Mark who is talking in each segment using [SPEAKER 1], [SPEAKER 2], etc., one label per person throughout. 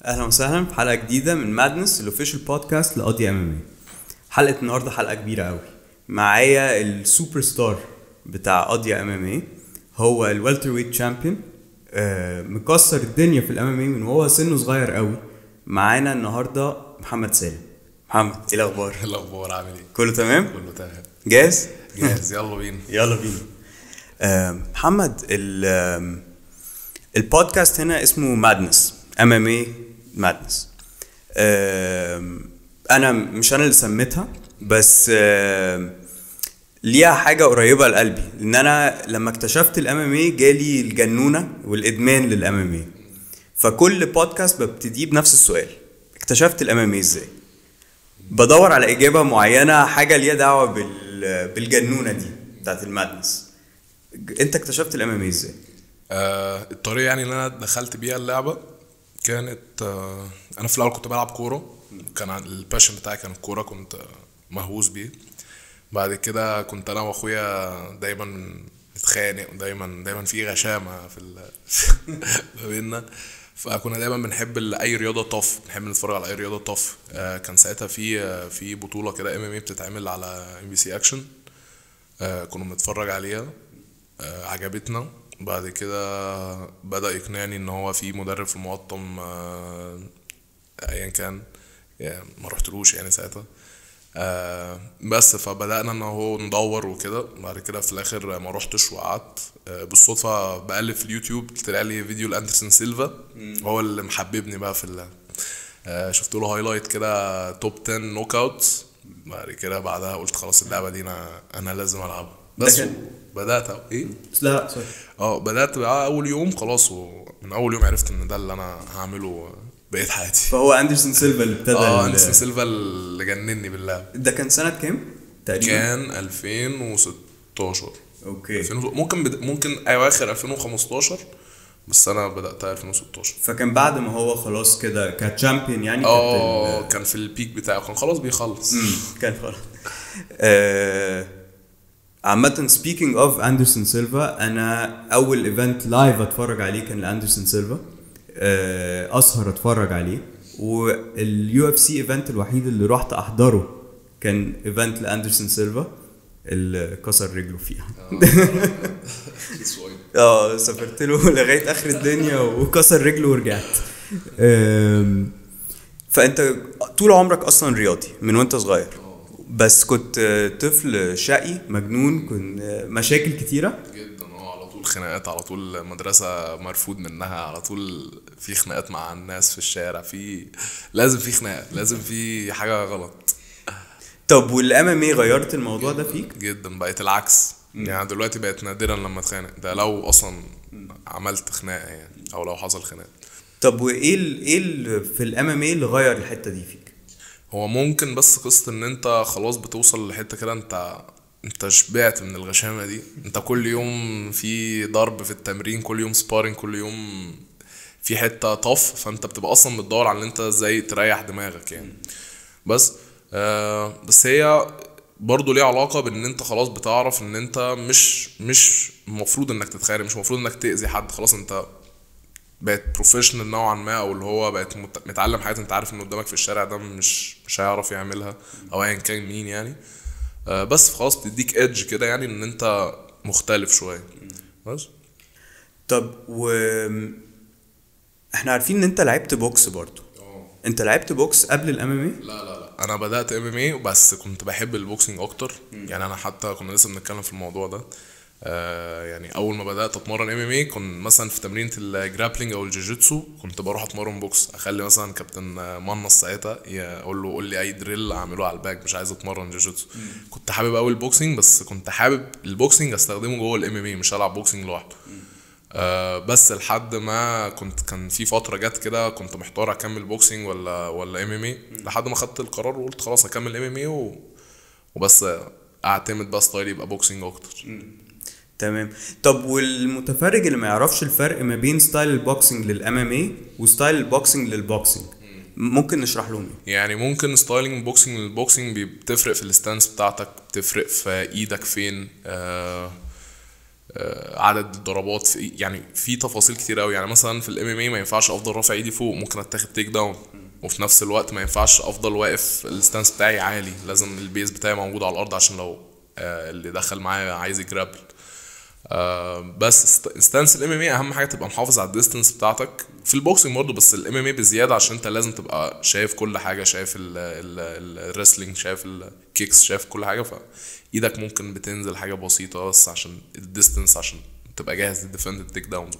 [SPEAKER 1] اهلا وسهلا في حلقه جديده من مادنس الاوفيشال بودكاست لقضي ام ام حلقه النهارده حلقه كبيره قوي معايا السوبر ستار بتاع قضية ام ام هو الوالتر ويت تشامبيون مكسر الدنيا في الام ام من وهو سنه صغير قوي معانا النهارده محمد سالم محمد ايه الاخبار
[SPEAKER 2] ايه الاخبار عامل ايه
[SPEAKER 1] كله تمام
[SPEAKER 2] كله تمام
[SPEAKER 1] جاهز
[SPEAKER 2] جاهز يلا بينا
[SPEAKER 1] يلا بينا آه، محمد ال آم، البودكاست هنا اسمه مادنس ام ام اي مادنس انا مش انا اللي سميتها بس آم، ليها حاجه قريبه لقلبي لان انا لما اكتشفت الام ام اي جالي الجنونه والادمان للام ام اي فكل بودكاست ببتديه بنفس السؤال اكتشفت الام ام اي ازاي بدور على اجابه معينه حاجه ليها دعوه بال... بالجنونه دي بتاعت المادنس انت اكتشفت الام ام ازاي
[SPEAKER 2] آه الطريقه يعني اللي انا دخلت بيها اللعبه كانت آه انا في الاول كنت بلعب كوره كان الباشن بتاعي كان الكوره كنت آه، مهووس بيه بعد كده كنت انا واخويا دايما نتخانق ودايما دايما في غشامه في ال... ما بيننا فكنا دايما بنحب ال- اي رياضه طف بنحب نتفرج على اي رياضه طف آه كان ساعتها في آه في بطوله كده ام ام بتتعمل على ام بي سي اكشن آه كنا بنتفرج عليها آه عجبتنا بعد كده بدأ يقنعني ان هو في مدرب في المقطم آه ايا كان يعني ما رحتلوش يعني ساعتها آه بس فبدأنا ان هو ندور وكده بعد كده في الاخر ما رحتش وقعدت آه بالصدفة بقلب في اليوتيوب طلع لي فيديو لاندرسون سيلفا هو اللي محببني بقى في ال آه شفت له هايلايت كده توب 10 نوك اوت بعد كده بعدها قلت خلاص اللعبة دي انا انا لازم العبها بس
[SPEAKER 1] كان-
[SPEAKER 2] بدأت ايه
[SPEAKER 1] لا سوري
[SPEAKER 2] اه بدأت بقى اول يوم خلاص ومن اول يوم عرفت ان ده اللي انا هعمله بقية حياتي
[SPEAKER 1] فهو اندرسون سيلفا اللي ابتدى
[SPEAKER 2] اه
[SPEAKER 1] ال-
[SPEAKER 2] اندرسون سيلفا اللي جنني بالله
[SPEAKER 1] ده كان سنه كام تقريبا
[SPEAKER 2] كان 2016
[SPEAKER 1] اوكي
[SPEAKER 2] 2000 ممكن بد... ممكن اواخر 2015 بس انا بداتها 2016
[SPEAKER 1] فكان بعد ما هو خلاص كده كتشامبيون يعني كانت
[SPEAKER 2] اه
[SPEAKER 1] ال-
[SPEAKER 2] كان في البيك بتاعه كان خلاص بيخلص
[SPEAKER 1] مم، كان خلاص آه، عامة سبيكينج اوف اندرسون سيلفا انا اول ايفنت لايف اتفرج عليه كان لاندرسون سيلفا آه، اسهر اتفرج عليه واليو اف سي ايفنت الوحيد اللي رحت احضره كان ايفنت لاندرسون سيلفا اللي كسر رجله فيها اه سافرت له لغايه اخر الدنيا وكسر رجله ورجعت آم، فانت طول عمرك اصلا رياضي من وانت صغير بس كنت طفل شقي مجنون كنت مشاكل كتيره
[SPEAKER 2] جدا اه على طول خناقات على طول مدرسة مرفوض منها على طول في خناقات مع الناس في الشارع في لازم في خناقة لازم في حاجة غلط
[SPEAKER 1] طب والام ام اي غيرت الموضوع ده فيك
[SPEAKER 2] جدا بقت العكس يعني دلوقتي بقت نادرا لما اتخانق ده لو اصلا عملت خناقة يعني او لو حصل خناقة
[SPEAKER 1] طب وايه ال ايه ال في الام ام اي اللي غير الحته دي فيك
[SPEAKER 2] هو ممكن بس قصة ان انت خلاص بتوصل لحتة كده انت انت شبعت من الغشامة دي انت كل يوم في ضرب في التمرين كل يوم سبارينج كل يوم في حتة طف فانت بتبقى اصلا بتدور على ان انت ازاي تريح دماغك يعني بس آه بس هي برضه ليها علاقة بان انت خلاص بتعرف ان انت مش مش المفروض انك تتخانق مش المفروض انك تأذي حد خلاص انت بقت بروفيشنال نوعا ما او اللي هو بقت مت- متعلم حاجات انت عارف ان قدامك في الشارع ده مش مش هيعرف يعملها او ايا كان مين يعني آه بس خلاص بتديك ايدج كده يعني ان انت مختلف شويه بس
[SPEAKER 1] طب و احنا عارفين ان انت لعبت بوكس برضو انت لعبت بوكس قبل الام ام اي
[SPEAKER 2] لا لا لا انا بدات ام ام اي بس كنت بحب البوكسنج اكتر يعني انا حتى كنا لسه بنتكلم في الموضوع ده آه يعني اول ما بدات اتمرن ام ام اي كنت مثلا في تمرينه الجرابلينج او الجوجيتسو كنت بروح اتمرن بوكس اخلي مثلا كابتن آه، منص ساعتها ي- اقول له قول لي اي دريل اعمله على الباك مش عايز اتمرن جوجيتسو كنت حابب قوي البوكسنج بس كنت حابب البوكسنج استخدمه جوه الام ام اي مش العب بوكسنج لوحده آه بس لحد ما كنت كان في فتره جت كده كنت محتار اكمل بوكسنج ولا ولا ام ام اي لحد ما خدت القرار وقلت خلاص اكمل ام ام اي وبس اعتمد بقى ستايلي يبقى بوكسنج اكتر
[SPEAKER 1] تمام طب والمتفرج اللي ما يعرفش الفرق ما بين ستايل البوكسنج للام ام اي وستايل البوكسنج للبوكسنج ممكن نشرح لهم ايه
[SPEAKER 2] يعني ممكن ستايلينج بوكسنج للبوكسنج بي- بتفرق في الستانس بتاعتك بتفرق في ايدك فين آه آه، عدد الضربات في يعني في تفاصيل كتير قوي يعني مثلا في الام ام اي ما ينفعش افضل رافع ايدي فوق ممكن اتاخد تيك داون وفي نفس الوقت ما ينفعش افضل واقف الستانس بتاعي عالي لازم البيز بتاعي موجود على الارض عشان لو آه، اللي دخل معايا عايز يجرابل آه، بس ستانس الام ام اي اهم حاجه تبقى محافظ على الديستنس بتاعتك في البوكسنج برضه بس الام ام اي بزياده عشان انت لازم تبقى شايف كل حاجه شايف الريسلينج شايف الكيكس شايف كل حاجه فايدك ممكن بتنزل حاجه بسيطه بس عشان الديستنس عشان تبقى جاهز للديفند التيك داونز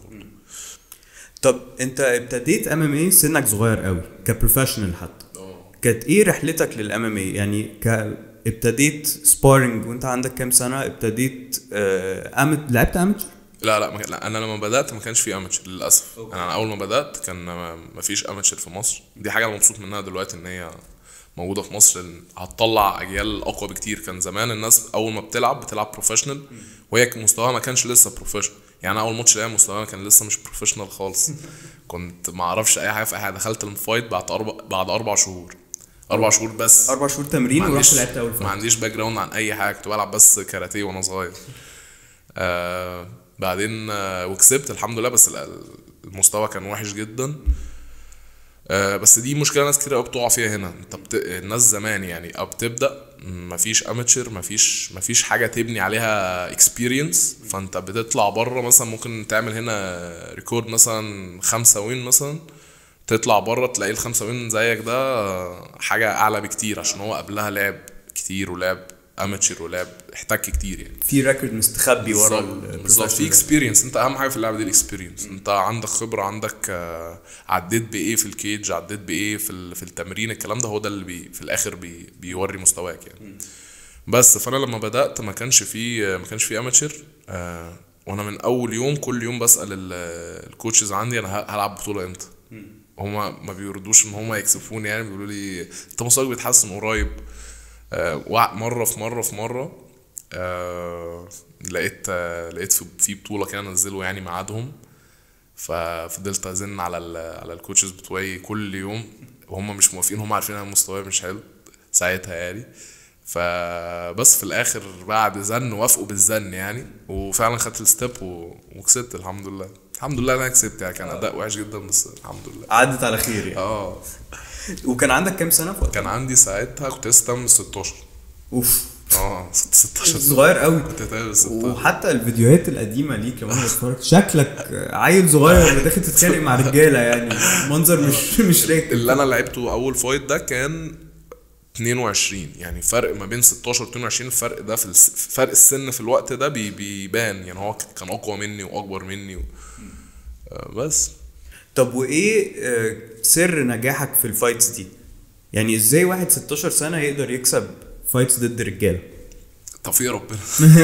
[SPEAKER 1] طب انت ابتديت ام ام اي سنك صغير قوي كبروفيشنال حتى كانت ايه رحلتك للام ام اي يعني ك ابتديت سبارنج وانت عندك كام سنه ابتديت آه أمت... لعبت امتر
[SPEAKER 2] لا لا, ما كان- لا انا لما بدات ما كانش في اماتشر للاسف
[SPEAKER 1] أوكي.
[SPEAKER 2] انا اول ما بدات كان ما ما فيش اماتشر في مصر دي حاجه انا مبسوط منها دلوقتي ان هي موجوده في مصر لأن هتطلع اجيال اقوى بكتير كان زمان الناس اول ما بتلعب بتلعب بروفيشنال وهي ك- مستواها ما كانش لسه بروفيشنال يعني انا اول ماتش ليا مستواي كان لسه مش بروفيشنال خالص كنت ما اعرفش اي حاجه في اي حاجه دخلت الفايت بعد اربع بعد اربع شهور اربع شهور بس
[SPEAKER 1] اربع شهور تمرين
[SPEAKER 2] ما
[SPEAKER 1] ورحت
[SPEAKER 2] عنديش
[SPEAKER 1] لعبت اول
[SPEAKER 2] ما
[SPEAKER 1] فايت
[SPEAKER 2] عنديش باك جراوند عن اي حاجه كنت بلعب بس كاراتيه وانا صغير آه بعدين آه وكسبت الحمد لله بس ال- المستوى كان وحش جدا آه بس دي مشكله ناس كتير قوي بتقع فيها هنا انت بت... الناس زمان يعني او بتبدا مفيش اماتشر مفيش مفيش حاجه تبني عليها اكسبيرينس فانت بتطلع بره مثلا ممكن تعمل هنا ريكورد مثلا خمسة وين مثلا تطلع بره تلاقي الخمسة وين زيك ده آه، حاجه اعلى بكتير عشان هو قبلها لعب كتير ولعب اماتشر ولعب احتك كتير يعني
[SPEAKER 1] في ريكورد مستخبي ورا
[SPEAKER 2] بالظبط بالظبط في اكسبيرينس انت اهم حاجه في اللعبه دي الاكسبيرينس انت عندك خبره عندك آه، عديت بايه في الكيج عديت بايه في ال- في التمرين الكلام ده هو ده اللي بي في الاخر بي بيوري مستواك يعني بس فانا لما بدات ما كانش في ما كانش في اماتشر آه وانا من اول يوم كل يوم بسال ال- الكوتشز عندي انا ه- هلعب بطوله امتى هما ما بيردوش ان هما يكسفوني يعني بيقولوا لي انت مستواك بيتحسن قريب آه، وع- مره في مره في مره آه، لقيت آه، لقيت في- في بطوله كده نزلوا يعني ميعادهم ففضلت ازن على ال على الكوتشز بتوعي كل يوم وهم مش موافقين هم عارفين انا مستواي مش حلو ساعتها يعني فبس في الاخر بعد زن وافقوا بالزن يعني وفعلا خدت الستيب و- وكسبت الحمد لله الحمد لله انا كسبت يعني كان اداء وحش جدا بس الحمد لله
[SPEAKER 1] عدت على خير يعني
[SPEAKER 2] اه
[SPEAKER 1] وكان عندك كام سنه في وقتها؟
[SPEAKER 2] كان عندي ساعتها كنت لسه تم 16
[SPEAKER 1] اوف
[SPEAKER 2] اه 16
[SPEAKER 1] صغير قوي
[SPEAKER 2] كنت تقريبا 16
[SPEAKER 1] وحتى الفيديوهات القديمه ليك لما انا بتفرج شكلك عيل صغير داخل تتخانق مع رجاله يعني منظر مش مش راكب
[SPEAKER 2] اللي انا لعبته اول فايت ده كان 22 يعني فرق ما بين 16 و 22 الفرق ده في الس... فرق السن في الوقت ده بي... بيبان يعني هو كان اقوى مني واكبر مني و... آه، بس
[SPEAKER 1] طب وايه آه، سر نجاحك في الفايتس دي؟ يعني ازاي واحد 16 سنه يقدر يكسب فايتس ضد رجاله؟
[SPEAKER 2] توفيق ربنا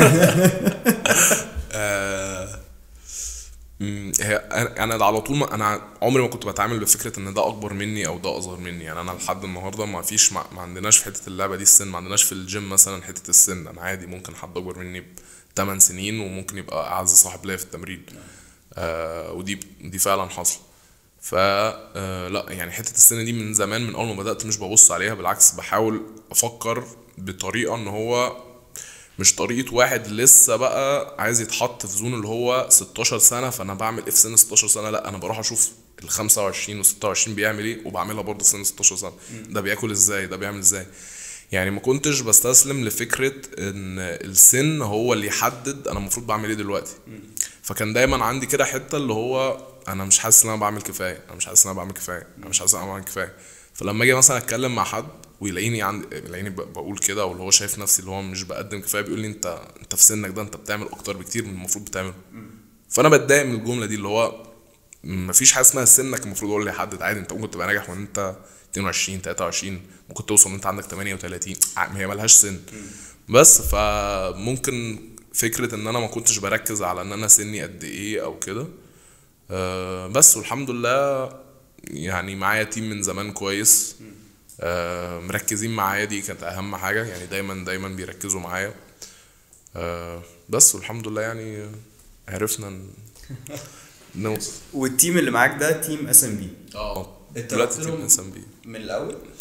[SPEAKER 2] آه، مم، هي انا أنا على طول ما انا عمري ما كنت بتعامل بفكره ان ده اكبر مني او ده اصغر مني يعني انا لحد النهارده ما فيش ما, ما عندناش في حته اللعبه دي السن ما عندناش في الجيم مثلا حته السن انا عادي ممكن حد اكبر مني ب 8 سنين وممكن يبقى اعز صاحب ليا في التمرين آه ودي دي فعلا حصل ف آه، لا يعني حته السن دي من زمان من اول ما بدات مش ببص عليها بالعكس بحاول افكر بطريقه ان هو مش طريقه واحد لسه بقى عايز يتحط في زون اللي هو 16 سنه فانا بعمل ايه في سن 16 سنه لا انا بروح اشوف ال 25 و 26 بيعمل ايه وبعملها برضه في سن 16 سنه ده بياكل ازاي ده بيعمل ازاي يعني ما كنتش بستسلم لفكره ان السن هو اللي يحدد انا المفروض بعمل ايه دلوقتي فكان دايما عندي كده حته اللي هو انا مش حاسس ان انا بعمل كفايه انا مش حاسس ان انا بعمل كفايه انا مش حاسس ان انا بعمل كفايه فلما اجي مثلا اتكلم مع حد ويلاقيني عند يلاقيني ب- بقول كده واللي هو شايف نفسي اللي هو مش بقدم كفايه بيقول لي انت انت في سنك ده انت بتعمل اكتر بكتير من المفروض بتعمله فانا بتضايق من الجمله دي اللي هو مفيش حاجه اسمها سنك المفروض هو اللي يحدد عادي انت ممكن تبقى ناجح وان انت 22 23 ممكن توصل ان انت عندك 38 ع- هي ملهاش سن بس فممكن فكره ان انا ما كنتش بركز على ان انا سني قد ايه او كده آه، بس والحمد لله يعني معايا تيم من زمان كويس آه، مركزين معايا دي كانت اهم حاجه يعني دايما دايما بيركزوا معايا آه، بس والحمد لله يعني عرفنا ن- نوصل
[SPEAKER 1] والتيم اللي معاك ده تيم اس ام بي
[SPEAKER 2] اه
[SPEAKER 1] انت
[SPEAKER 2] دلوقتي
[SPEAKER 1] رحت
[SPEAKER 2] تيم
[SPEAKER 1] لهم
[SPEAKER 2] اس ام بي
[SPEAKER 1] من الاول؟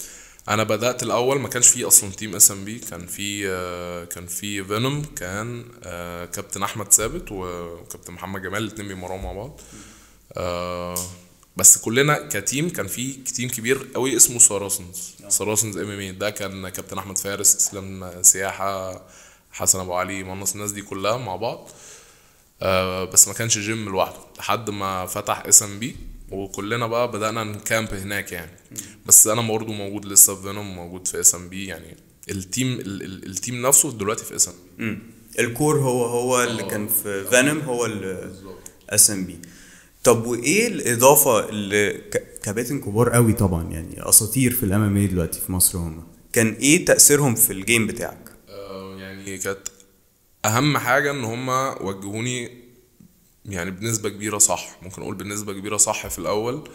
[SPEAKER 2] انا بدات الاول ما كانش في اصلا تيم اس ام بي كان في آه، كان في فينوم كان آه، كابتن احمد ثابت وكابتن محمد جمال الاثنين بيمرنوا مع بعض آه، بس كلنا كتيم كان في تيم كبير قوي اسمه ساراسنز ساراسنز ام ام ده كان كابتن احمد فارس اسلام سياحه حسن ابو علي منص الناس دي كلها مع بعض آه، بس ما كانش جيم لوحده لحد ما فتح اس ام بي وكلنا بقى بدأنا نكامب هناك يعني بس انا برضه موجود لسه في فينوم موجود في اس ام بي يعني التيم ال ال التيم نفسه دلوقتي في اس ام بي
[SPEAKER 1] مم. الكور هو هو اللي كان في فانم هو الاس ام بي طب وايه الاضافه اللي ك- كباتن كبار قوي طبعا يعني اساطير في الام ام اي دلوقتي في مصر هم كان ايه تاثيرهم في الجيم بتاعك
[SPEAKER 2] آه، يعني كانت اهم حاجه ان هم وجهوني يعني بنسبه كبيره صح ممكن اقول بنسبه كبيره صح في الاول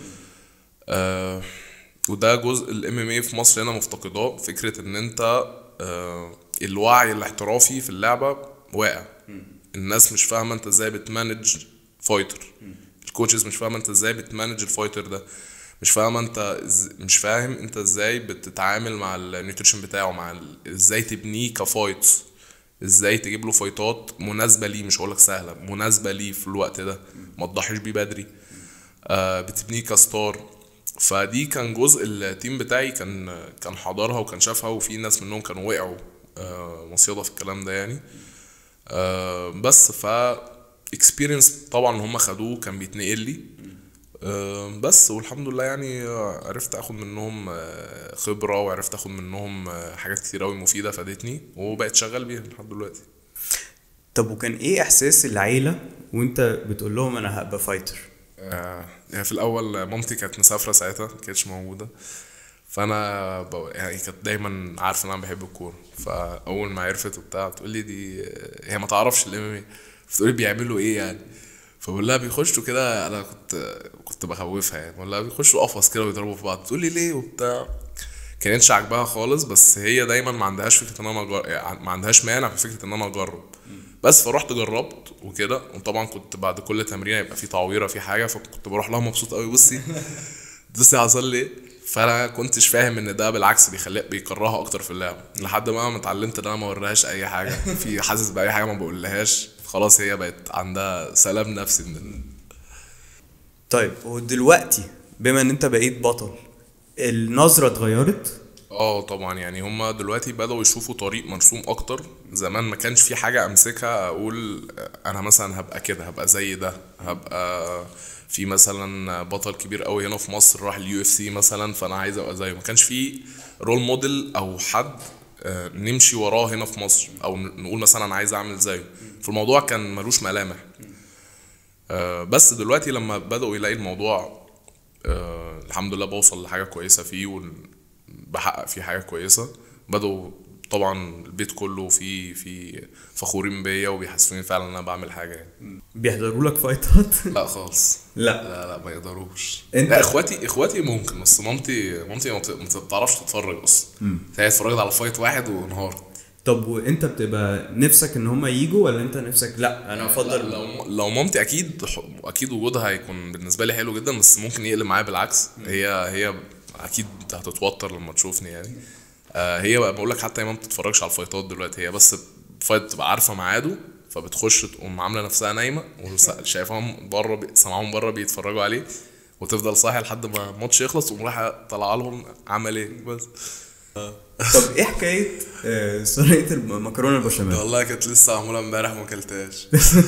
[SPEAKER 2] آه وده جزء الام ام اي في مصر هنا مفتقداه فكره ان انت آه الوعي الاحترافي في اللعبه واقع الناس مش فاهمه انت ازاي بتمانج فايتر الكوتشز مش فاهمه انت ازاي بتمانج الفايتر ده مش فاهمه انت إز- مش فاهم انت ازاي بتتعامل مع النيوتريشن بتاعه مع ال- ازاي تبنيه كفايتس ازاي تجيب له فايتات مناسبه ليه مش هقولك سهله مناسبه ليه في الوقت ده ما تضحيش بيه بدري آه بتبنيه كستار فدي كان جزء التيم بتاعي كان كان حضرها وكان شافها وفي ناس منهم كانوا وقعوا آه مصيدة في الكلام ده يعني آه بس ف اكسبيرينس طبعا هم خدوه كان بيتنقل لي آه بس والحمد لله يعني آه، عرفت اخد منهم آه، خبرة وعرفت اخد منهم آه، حاجات كتير قوي مفيدة فادتني وبقيت شغال بيها لحد دلوقتي
[SPEAKER 1] طب وكان ايه احساس العيله وانت بتقول لهم انا هبقى فايتر
[SPEAKER 2] آه، يعني في الاول مامتي كانت مسافره ساعتها ما كانتش موجوده فانا ب... يعني كانت دايما عارفه ان انا بحب الكوره فاول ما عرفت وبتاع بتقول لي دي هي ما تعرفش الام ام بتقول لي بيعملوا ايه يعني فبقول لها بيخشوا كده انا كنت كنت بخوفها يعني بقول لها بيخشوا قفص كده ويضربوا في بعض تقول لي ليه وبتاع كانتش عاجباها خالص بس هي دايما ما عندهاش فكره ان انا أجر... يعني ما عندهاش مانع في فكره ان انا اجرب بس فرحت جربت وكده وطبعا كنت بعد كل تمرين يبقى في تعويره في حاجه فكنت بروح لها مبسوط قوي بصي بصي حصل لي ايه فانا كنتش فاهم ان ده بالعكس بيخليها بيكرهها اكتر في اللعبه لحد ما ما اتعلمت ان انا ما اوريهاش اي حاجه في حاسس باي حاجه ما بقولهاش خلاص هي بقت عندها سلام نفسي من ال-
[SPEAKER 1] طيب ودلوقتي بما ان انت بقيت بطل النظره اتغيرت
[SPEAKER 2] اه طبعا يعني هما دلوقتي بدأوا يشوفوا طريق مرسوم اكتر زمان ما كانش في حاجة امسكها اقول انا مثلا هبقى كده هبقى زي ده هبقى في مثلا بطل كبير قوي هنا في مصر راح اليو اف سي مثلا فانا عايز ابقى زيه ما كانش في رول موديل او حد آه، نمشي وراه هنا في مصر او ن- نقول مثلا انا عايز اعمل زيه فالموضوع كان ملوش ملامح آه، بس دلوقتي لما بدأوا يلاقي الموضوع آه، الحمد لله بوصل لحاجة كويسة فيه وبحقق فيه حاجة كويسة بدأوا طبعا البيت كله في في فخورين بيا وبيحسسوني فعلا ان انا بعمل حاجة يعني
[SPEAKER 1] بيحضروا لك فايتات
[SPEAKER 2] لا خالص
[SPEAKER 1] لا
[SPEAKER 2] لا لا ما يقدروش
[SPEAKER 1] انت-
[SPEAKER 2] لا اخواتي اخواتي ممكن بس مامتي مامتي ما بت- ما بتعرفش تتفرج اصلا هي اتفرجت على فايت واحد وانهارت
[SPEAKER 1] طب وانت بتبقى نفسك ان هم يجوا ولا انت نفسك لا انا افضل
[SPEAKER 2] لو لو مامتي اكيد اكيد وجودها هيكون بالنسبه لي حلو جدا بس ممكن يقلب معايا بالعكس هي هي اكيد هتتوتر لما تشوفني يعني آه هي بقى بقول لك حتى هي ما بتتفرجش على الفايتات دلوقتي هي بس الفايت بتبقى عارفه ميعاده فبتخش تقوم عامله نفسها نايمه وشايفاهم بره بي... سامعاهم بره بيتفرجوا عليه وتفضل صاحيه لحد ما الماتش يخلص وتقوم رايحه طالعه لهم عمل ايه بس
[SPEAKER 1] طب ايه حكايه آه، صينيه المكرونه البشاميل
[SPEAKER 2] والله كانت لسه معموله امبارح وما اكلتهاش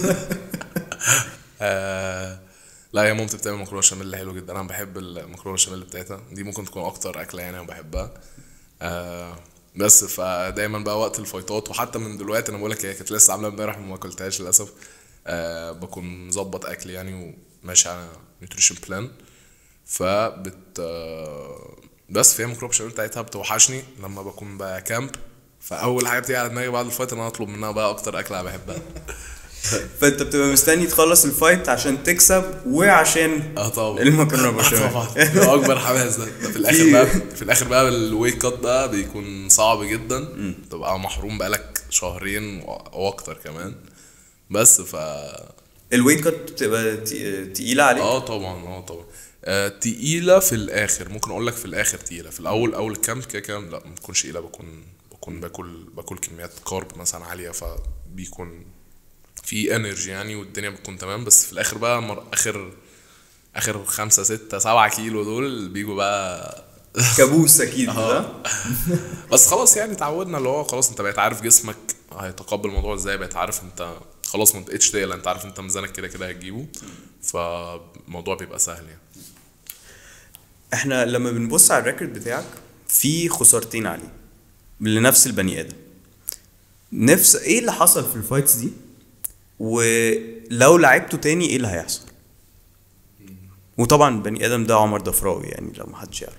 [SPEAKER 2] آه لا هي مامتي بتعمل مكرونه بشاميل حلو جدا انا بحب المكرونه بشاميل بتاعتها دي ممكن تكون اكتر اكله يعني انا بحبها آه بس فدايما بقى وقت الفايتات وحتى من دلوقتي انا بقول لك هي كانت لسه عامله امبارح وما اكلتهاش للاسف آه بكون مظبط اكل يعني وماشي على نيوتريشن بلان فبت آه، بس فهي المكرونه بشاميل بتاعتها بتوحشني لما بكون بكامب فاول حاجه بتيجي على دماغي بعد الفايت ان انا اطلب منها بقى اكتر اكله انا بحبها
[SPEAKER 1] فانت بتبقى مستني تخلص الفايت عشان تكسب وعشان
[SPEAKER 2] اه طبعا
[SPEAKER 1] المكرونه
[SPEAKER 2] آه
[SPEAKER 1] بالبشاميل
[SPEAKER 2] طبعا ده اكبر حماس ده, ده في الاخر بقى في الاخر بقى الويك كات بقى بيكون صعب جدا تبقى محروم بقالك شهرين و- واكتر كمان بس ف
[SPEAKER 1] الويت كات بتبقى تي- تقيله عليك
[SPEAKER 2] اه طبعا اه طبعا آه تقيلة في الآخر ممكن أقول لك في الآخر تقيلة في الأول أول كامب كده كده لا ما بتكونش تقيلة بكون بكون باكل باكل كميات كارب مثلا عالية فبيكون في انرجي يعني والدنيا بتكون تمام بس في الآخر بقى مر... آخر آخر خمسة ستة سبعة كيلو دول بيجوا بقى
[SPEAKER 1] كابوس اكيد ده
[SPEAKER 2] اه بس خلاص يعني اتعودنا اللي هو خلاص انت بقيت عارف جسمك هيتقبل الموضوع ازاي بقيت عارف انت خلاص ما بقتش تقلق انت عارف انت ميزانك كده كده هتجيبه فالموضوع بيبقى سهل يعني
[SPEAKER 1] احنا لما بنبص على الريكورد بتاعك في خسارتين عليه لنفس البني ادم نفس ايه اللي حصل في الفايتس دي ولو لعبته تاني ايه اللي هيحصل وطبعا بني ادم ده عمر ضفراوي يعني لو محدش يعرف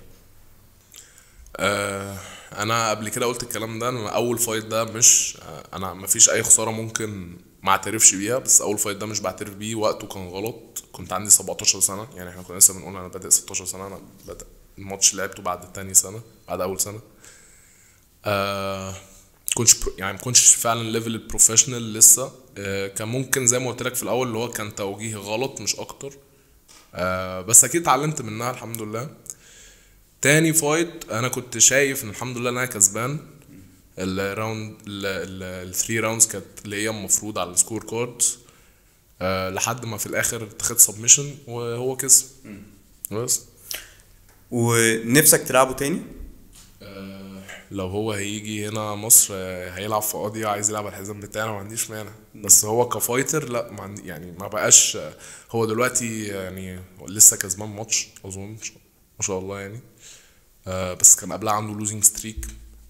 [SPEAKER 2] آه انا قبل كده قلت الكلام ده انا اول فايت ده مش آه انا مفيش اي خساره ممكن ما اعترفش بيها بس اول فايت ده مش بعترف بيه وقته كان غلط كنت عندي 17 سنه يعني احنا كنا لسه بنقول انا بادئ 16 سنه انا بدأ الماتش لعبته بعد تاني سنه بعد اول سنه آه كنتش برو- يعني ما كنتش فعلا ليفل البروفيشنال لسه آه كان ممكن زي ما قلت لك في الاول اللي هو كان توجيه غلط مش اكتر آه بس اكيد اتعلمت منها الحمد لله تاني فايت انا كنت شايف ان الحمد لله ان انا كسبان الراوند الثري راوندز كانت ليا المفروض على السكور كارد أه لحد ما في الاخر اتخذ سبمشن وهو كسب بس
[SPEAKER 1] ونفسك تلعبه تاني
[SPEAKER 2] أه لو هو هيجي هنا مصر آه، هيلعب في قاضية عايز يلعب على الحزام بتاعنا ما عنديش مانع بس هو كفايتر لا ما عندي يعني ما بقاش آه، هو دلوقتي يعني لسه كسبان ماتش اظن ما شاء الله يعني آه بس كان قبلها عنده لوزينج ستريك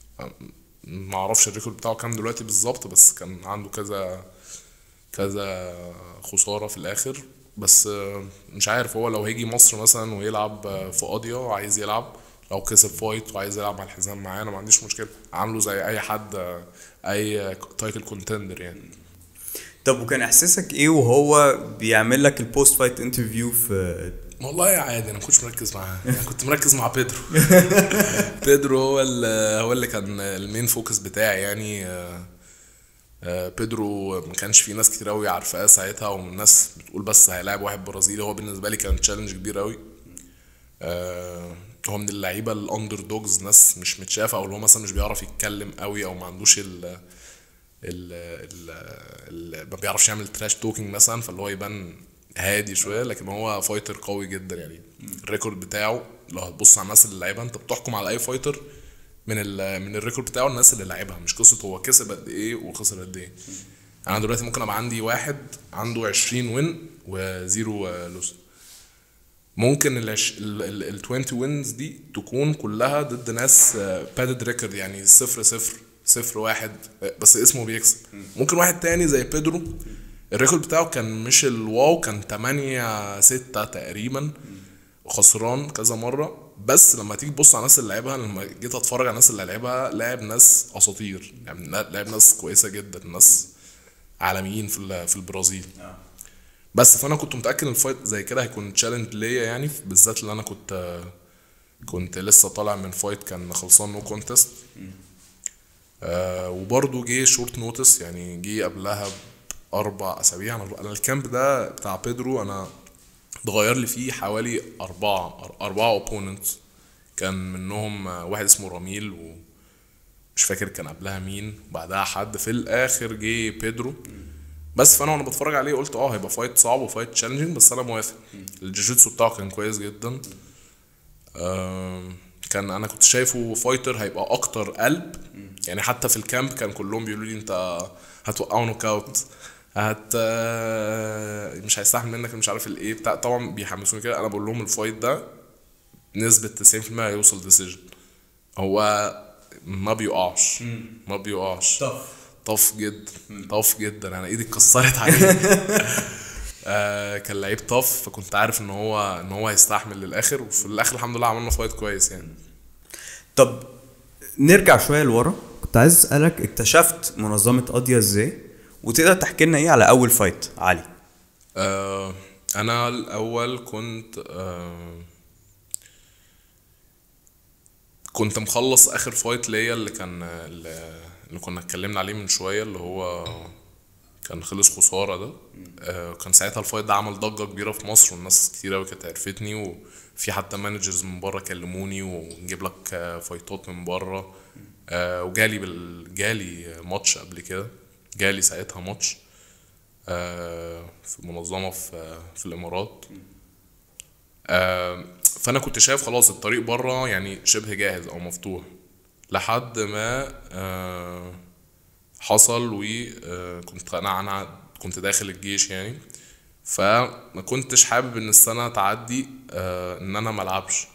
[SPEAKER 2] ما اعرفش الريكورد بتاعه كام دلوقتي بالظبط بس كان عنده كذا كذا خسارة في الآخر بس آه، مش عارف هو لو هيجي مصر مثلا ويلعب آه، في قاضية وعايز يلعب لو كسب فايت وعايز يلعب على الحزام معانا ما عنديش مشكلة عامله زي أي حد آه، أي تايتل كونتندر يعني
[SPEAKER 1] طب وكان احساسك ايه وهو بيعمل لك البوست فايت انترفيو في
[SPEAKER 2] والله عادي انا ما كنتش مركز معاه يعني كنت مركز مع بيدرو بيدرو هو اللي هو اللي كان المين فوكس بتاعي يعني آه، آه، بيدرو ما كانش في ناس كتير قوي عارفاه ساعتها والناس بتقول بس هيلاعب واحد برازيلي هو بالنسبه لي كان تشالنج كبير قوي آه، هو من اللعيبه الاندر دوجز ناس مش متشافه او اللي هو مثلا مش بيعرف يتكلم قوي او ما عندوش ال ال ال ال ما بيعرفش يعمل تراش توكينج مثلا فاللي هو يبان هادي شويه لكن هو فايتر قوي جدا يعني الريكورد بتاعه لو هتبص على الناس اللي لعبها انت بتحكم على اي فايتر من ال من الريكورد بتاعه الناس اللي لعبها مش قصه هو كسب قد ايه وخسر قد ايه انا دلوقتي ممكن ابقى عندي واحد عنده 20 وين وزيرو لوس ممكن ال ال ال 20 وينز دي تكون كلها ضد ناس بادد ريكورد يعني صفر صفر صفر واحد آه، بس اسمه بيكسب ممكن واحد تاني زي بيدرو الريكورد بتاعه كان مش الواو كان 8 6 تقريبا وخسران كذا مره بس لما تيجي تبص على الناس اللي لعبها لما جيت اتفرج على الناس اللي لعبها لعب ناس اساطير يعني لعب ناس كويسه جدا ناس عالميين في ال- في البرازيل بس فانا كنت متاكد ان الفايت زي كده هيكون تشالنج ليا يعني بالذات اللي انا كنت كنت لسه طالع من فايت كان خلصان نو كونتست آه وبرضه جه شورت نوتس يعني جه قبلها باربع اسابيع انا انا الكامب ده بتاع بيدرو انا اتغير لي فيه حوالي اربعه أر- اربعه اوبوننتس كان منهم آه، واحد اسمه راميل ومش فاكر كان قبلها مين بعدها حد في الاخر جه بيدرو بس فانا وانا بتفرج عليه قلت اه هيبقى فايت صعب وفايت تشالنجينج بس انا موافق الجوجيتسو بتاعه كان كويس جدا آم، كان انا كنت شايفه فايتر هيبقى اكتر قلب يعني حتى في الكامب كان كلهم بيقولوا لي انت هتوقعه نوك اوت هت آه، مش هيستحمل منك مش عارف الايه بتاع طبعا بيحمسوني كده انا بقول لهم الفايت ده نسبة 90% هيوصل ديسيجن هو ما بيقعش ما بيقعش طف جدا طف جدا انا ايدي اتكسرت عليه آه كان لعيب طف فكنت عارف ان هو ان هو هيستحمل للاخر وفي الاخر الحمد لله عملنا فايت كويس يعني
[SPEAKER 1] طب نرجع شويه لورا كنت عايز اسالك اكتشفت منظمه قاضيه ازاي وتقدر تحكي لنا ايه على اول فايت علي
[SPEAKER 2] آه انا الاول كنت آه كنت مخلص اخر فايت ليا اللي كان اللي اللي كنا اتكلمنا عليه من شويه اللي هو كان خلص خساره ده آه كان ساعتها الفايت ده عمل ضجه كبيره في مصر والناس كتير قوي كانت عرفتني وفي حتى مانجرز من بره كلموني ونجيب لك آه، فايتات من بره آه وجالي بال... جالي ماتش قبل كده جالي ساعتها ماتش آه في منظمه في في الامارات آه فانا كنت شايف خلاص الطريق بره يعني شبه جاهز او مفتوح لحد ما آه حصل وكنت انا انا كنت داخل الجيش يعني فما كنتش حابب ان السنه تعدي آه ان انا ملعبش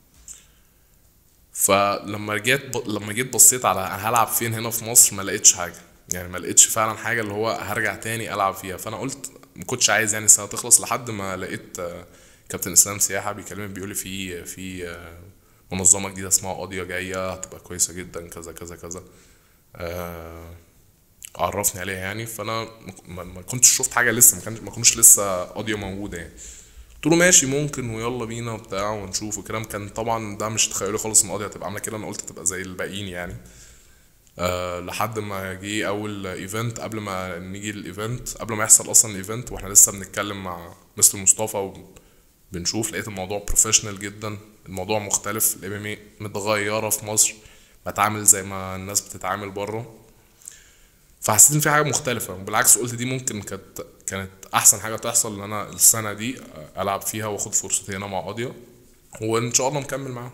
[SPEAKER 2] فلما جيت ب... لما جيت بصيت على أنا هلعب فين هنا في مصر ما لقيتش حاجه يعني ما لقيتش فعلا حاجه اللي هو هرجع تاني العب فيها فانا قلت ما كنتش عايز يعني السنه تخلص لحد ما لقيت آه، كابتن اسلام سياحه بيكلمني بيقول لي في في آه، منظمه جديده اسمها قاضيه جايه هتبقى كويسه جدا كذا كذا كذا آه، عرفني عليها يعني فانا ما- ما كنتش شفت حاجه لسه ما كانش ما كنتش لسه قضيه موجوده يعني قلت له ماشي ممكن ويلا بينا وبتاع ونشوف الكلام كان طبعا ده مش تخيلي خالص ان قضيه هتبقى عامله كده انا قلت تبقى زي الباقيين يعني أه لحد ما جه اول ايفنت قبل ما نيجي الايفنت قبل ما يحصل اصلا الايفنت واحنا لسه بنتكلم مع مستر مصطفى وبنشوف لقيت الموضوع بروفيشنال جدا الموضوع مختلف الام ام متغيره في مصر بتعامل زي ما الناس بتتعامل بره فحسيت ان في حاجه مختلفه بالعكس قلت دي ممكن كانت كانت احسن حاجه تحصل ان انا السنه دي العب فيها واخد فرصتي هنا مع قاضيه وان شاء الله مكمل معاهم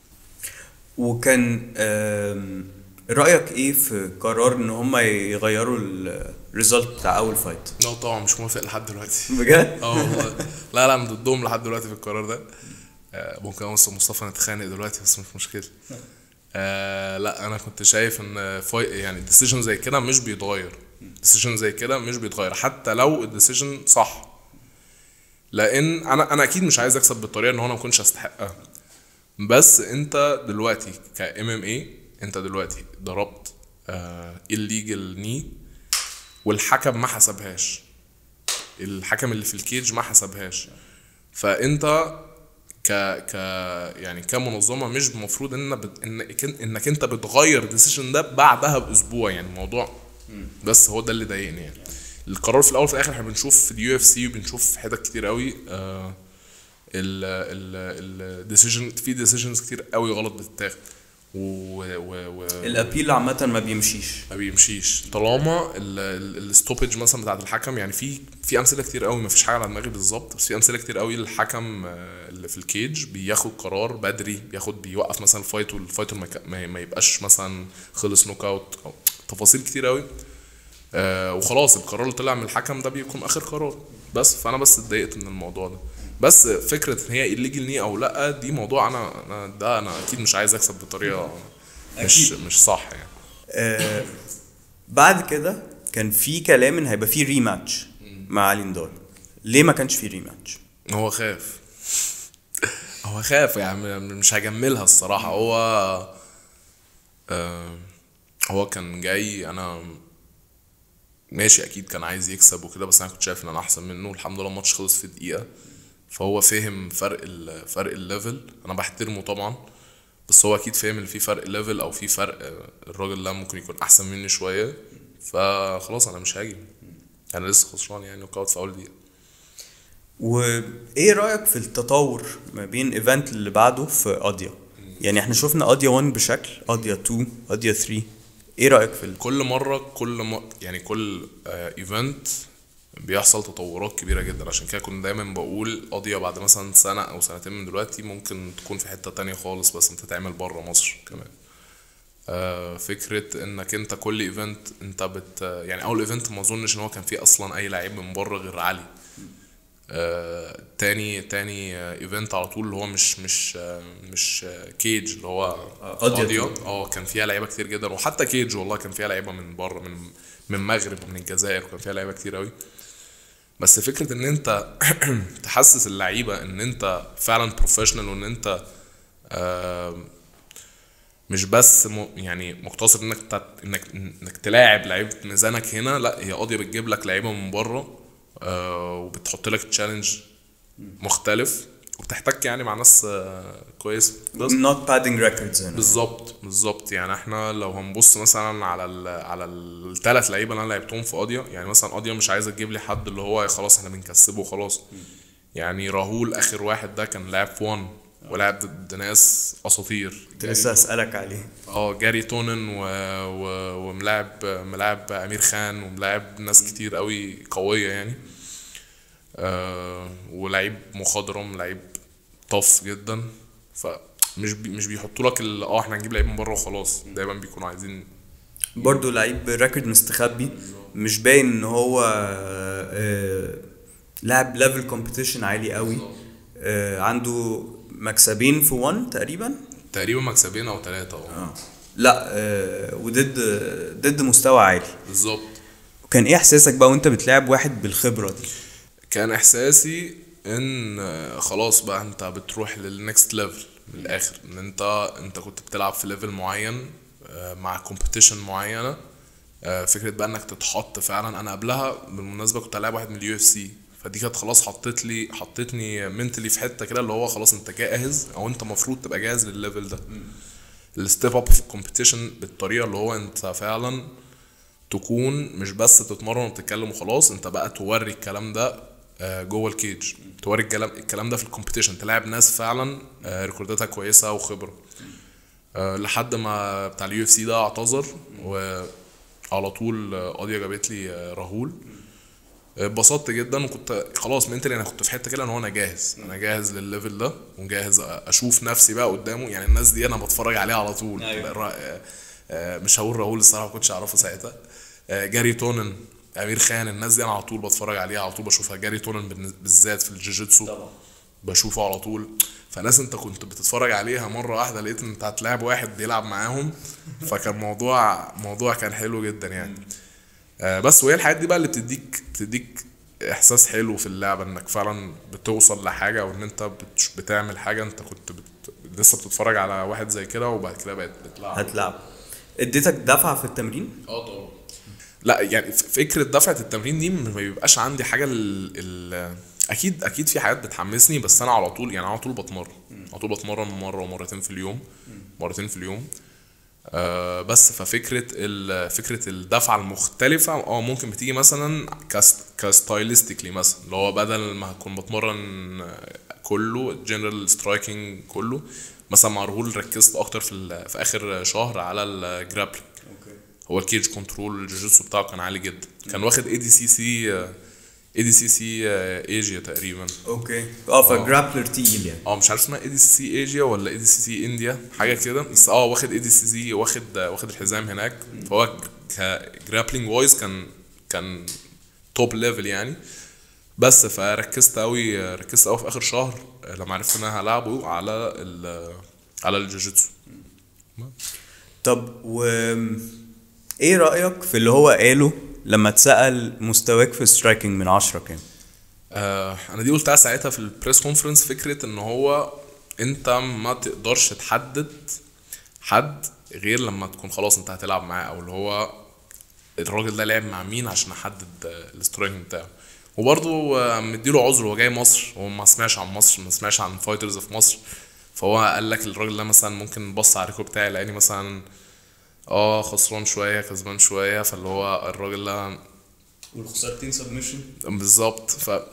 [SPEAKER 1] وكان آم، رأيك ايه في قرار ان هم يغيروا الريزلت بتاع اول فايت
[SPEAKER 2] لا طبعا مش موافق لحد دلوقتي
[SPEAKER 1] بجد
[SPEAKER 2] اه والله لا لا انا ضدهم لحد دلوقتي في القرار ده آه، ممكن انا ومستر مصطفى نتخانق دلوقتي بس مش مشكله آه لا انا كنت شايف ان فاي يعني ديسيجن زي كده مش بيتغير ديسيجن زي كده مش بيتغير حتى لو الديسيجن صح لان انا انا اكيد مش عايز اكسب بالطريقه ان هو انا ما كنتش استحقها بس انت دلوقتي كام ام اي انت دلوقتي ضربت الليجل ني والحكم ما حسبهاش الحكم اللي في الكيج ما حسبهاش فانت ك ك يعني كمنظمه مش المفروض ان بت... انك انك انت بتغير الديسيشن ده بعدها باسبوع يعني الموضوع بس هو ده اللي ضايقني يعني القرار في الاول وفي الاخر احنا بنشوف في اليو اف سي وبنشوف في حتت كتير قوي آه الديسيجن في ديسيجنز كتير قوي غلط بتتاخد و, و, و
[SPEAKER 1] الابيل عامة ما بيمشيش
[SPEAKER 2] ما بيمشيش طالما الستوبج مثلا بتاعت الحكم يعني في في امثله كتير قوي ما فيش حاجه على دماغي بالظبط بس في امثله كتير قوي الحكم آه، اللي في الكيج بياخد قرار بدري بياخد بيوقف مثلا الفايت والفايتر ما يك- ما ما يبقاش مثلا خلص نوك اوت أو تفاصيل كتير قوي آه وخلاص القرار اللي طلع من الحكم ده بيكون اخر قرار بس فانا بس اتضايقت من الموضوع ده بس فكره ان هي الليجل ني او لا دي موضوع انا انا ده انا اكيد مش عايز اكسب بطريقه مش مش صح يعني
[SPEAKER 1] آه بعد كده كان في كلام ان هيبقى في ريماتش مع علي ندار ليه ما كانش في ريماتش
[SPEAKER 2] هو خاف هو خاف يعني مش هجملها الصراحة هو آه هو كان جاي انا ماشي اكيد كان عايز يكسب وكده بس انا كنت شايف ان انا احسن منه الحمد لله الماتش خلص في دقيقة فهو فهم فرق ال فرق الليفل انا بحترمه طبعا بس هو اكيد فاهم ان في فرق ليفل او في فرق آه، الراجل ده ممكن يكون احسن مني شوية فخلاص انا مش هاجي انا لسه خسران يعني نوكاوت في اول دقيقة
[SPEAKER 1] وايه رايك في التطور ما بين ايفنت اللي بعده في قاضيه يعني احنا شفنا قاضيه 1 بشكل قاضيه 2 قاضيه 3 ايه رايك في ال...
[SPEAKER 2] كل مره كل م... يعني كل ايفنت بيحصل تطورات كبيره جدا عشان كده كنت دايما بقول قضيه بعد مثلا سنه او سنتين من دلوقتي ممكن تكون في حته تانية خالص بس بتتعمل بره مصر كمان آه، فكره انك انت كل ايفنت انت بت يعني اول ايفنت ما اظنش ان هو كان فيه اصلا اي لعيب من بره غير علي آه، تاني تاني ايفنت على طول اللي هو مش مش آه، مش آه، كيج اللي هو
[SPEAKER 1] قاضية.
[SPEAKER 2] قاضية اه كان فيها لعيبه كتير جدا وحتى كيج والله كان فيها لعيبه من بره من من المغرب ومن الجزائر وكان فيها لعيبه كتير قوي بس فكره ان انت تحسس اللعيبه ان انت فعلا بروفيشنال وان انت آه، مش بس م... يعني مقتصر انك تت... انك انك تلاعب لعيبه ميزانك هنا لا هي قاضيه بتجيب لك لعيبه من بره آه وبتحط لك تشالنج مختلف وبتحتك يعني مع ناس آه، كويسه بس
[SPEAKER 1] not padding records هنا
[SPEAKER 2] بالظبط بالظبط يعني احنا لو هنبص مثلا على ال على الثلاث لعيبه اللي انا لعبتهم في قاضيه يعني مثلا قاضيه مش عايزه تجيب لي حد اللي هو خلاص احنا بنكسبه وخلاص يعني راهول اخر واحد ده كان لاعب في 1 ولعب ضد ناس اساطير
[SPEAKER 1] كنت لسه اسالك عليه
[SPEAKER 2] اه جاري تونن و... و... وملاعب ملاعب امير خان وملاعب ناس كتير قوي قويه يعني آه ولعيب مخضرم لعيب طف جدا فمش بي... مش بيحطوا لك ال- اه احنا هنجيب لعيب من بره وخلاص دايما بيكونوا عايزين
[SPEAKER 1] برضه لعيب ريكورد مستخبي مش باين ان هو آه، لاعب ليفل كومبيتيشن عالي قوي آه، عنده مكسبين في 1 تقريبا
[SPEAKER 2] تقريبا مكسبين او ثلاثه اه
[SPEAKER 1] اه لا آه، وضد ضد مستوى عالي
[SPEAKER 2] بالظبط
[SPEAKER 1] وكان ايه احساسك بقى وانت بتلعب واحد بالخبره دي
[SPEAKER 2] كان احساسي ان آه، خلاص بقى انت بتروح للنكست ليفل من الاخر ان انت انت كنت بتلعب في ليفل معين آه، مع كومبيتيشن معينه آه، فكره بقى انك تتحط فعلا انا قبلها بالمناسبه كنت لاعب واحد من اليو اف سي فدي كانت خلاص حطيت لي حطيتني منتلي في حته كده اللي هو خلاص انت جاهز او انت المفروض تبقى جاهز للليفل ده الستيب اب في الكومبيتيشن بالطريقه اللي هو انت فعلا تكون مش بس تتمرن وتتكلم وخلاص انت بقى توري الكلام ده آه، جوه الكيج توري الكلام الكلام ده في الكومبيتيشن تلاعب ناس فعلا آه، ريكورداتها كويسه وخبره آه، لحد ما بتاع اليو اف سي ده اعتذر وعلى طول آه، قاضيه جابت لي آه، راهول اتبسطت جدا وكنت خلاص منتلي انا كنت في حته كده ان هو انا جاهز انا جاهز للليفل ده وجاهز اشوف نفسي بقى قدامه يعني الناس دي انا بتفرج عليها على طول
[SPEAKER 1] أيوة.
[SPEAKER 2] را- آه، آه، مش هقول راهول الصراحه ما كنتش اعرفه ساعتها آه، جاري تونن امير خان الناس دي انا على طول بتفرج عليها على طول بشوفها جاري تونن بالن- بالذات في الجوجيتسو
[SPEAKER 1] طبعا
[SPEAKER 2] بشوفه على طول فناس انت كنت بتتفرج عليها مره واحده لقيت ان انت هتلاعب واحد بيلعب معاهم فكان موضوع موضوع كان حلو جدا يعني آه بس وهي الحاجات دي بقى اللي بتديك بتديك احساس حلو في اللعبه انك فعلا بتوصل لحاجه وان انت بتش- بتعمل حاجه انت كنت بت... لسه بتتفرج على واحد زي كده وبعد كده بقت بتلعب
[SPEAKER 1] هتلعب اديتك دفعه في التمرين
[SPEAKER 2] اه طبعا لا يعني ف- فكره دفعه التمرين دي ما بيبقاش عندي حاجه ال ال اكيد اكيد في حاجات بتحمسني بس انا على طول يعني على طول بتمرن على طول بتمرن مره ومرتين في اليوم مرتين في اليوم آه بس ففكره ال- فكره الدفعه المختلفه اه ممكن بتيجي مثلا كست كستايلستيكلي مثلا اللي هو بدل ما هكون بتمرن آه، كله جنرال سترايكنج كله مثلا مع رهول ركزت اكتر في ال- في اخر شهر على الجرابلينج
[SPEAKER 1] اوكي
[SPEAKER 2] هو الكيج كنترول الجوجيتسو بتاعه كان عالي جدا كان واخد اي دي سي سي اي دي سي سي ايجيا تقريبا
[SPEAKER 1] اوكي اه فجرابلر تقيل يعني
[SPEAKER 2] اه مش عارف اسمها اي دي سي سي ايجيا ولا اي دي سي سي انديا حاجه كده بس اه واخد اي دي سي سي واخد واخد الحزام هناك فهو كجرابلينج وايز كان كان توب ليفل يعني بس فركزت قوي ركزت قوي في اخر شهر لما عرفت ان انا هلعبه على ال على الجوجيتسو
[SPEAKER 1] طب و ايه رأيك في اللي هو قاله لما اتسأل مستواك في سترايكنج من عشرة كام؟
[SPEAKER 2] آه انا دي قلتها ساعتها في البريس كونفرنس فكره ان هو انت ما تقدرش تحدد حد غير لما تكون خلاص انت هتلعب معاه او اللي هو الراجل ده لعب مع مين عشان احدد آه، السترايكنج بتاعه وبرضه آه، مديله عذر هو جاي مصر هو ما سمعش عن مصر ما سمعش عن فايترز في مصر فهو قال لك الراجل ده مثلا ممكن بص على الريكورد بتاعي لقاني مثلا اه خسران شويه كسبان شويه فاللي هو الراجل ده
[SPEAKER 1] والخسارتين سبمشن
[SPEAKER 2] بالظبط ف ال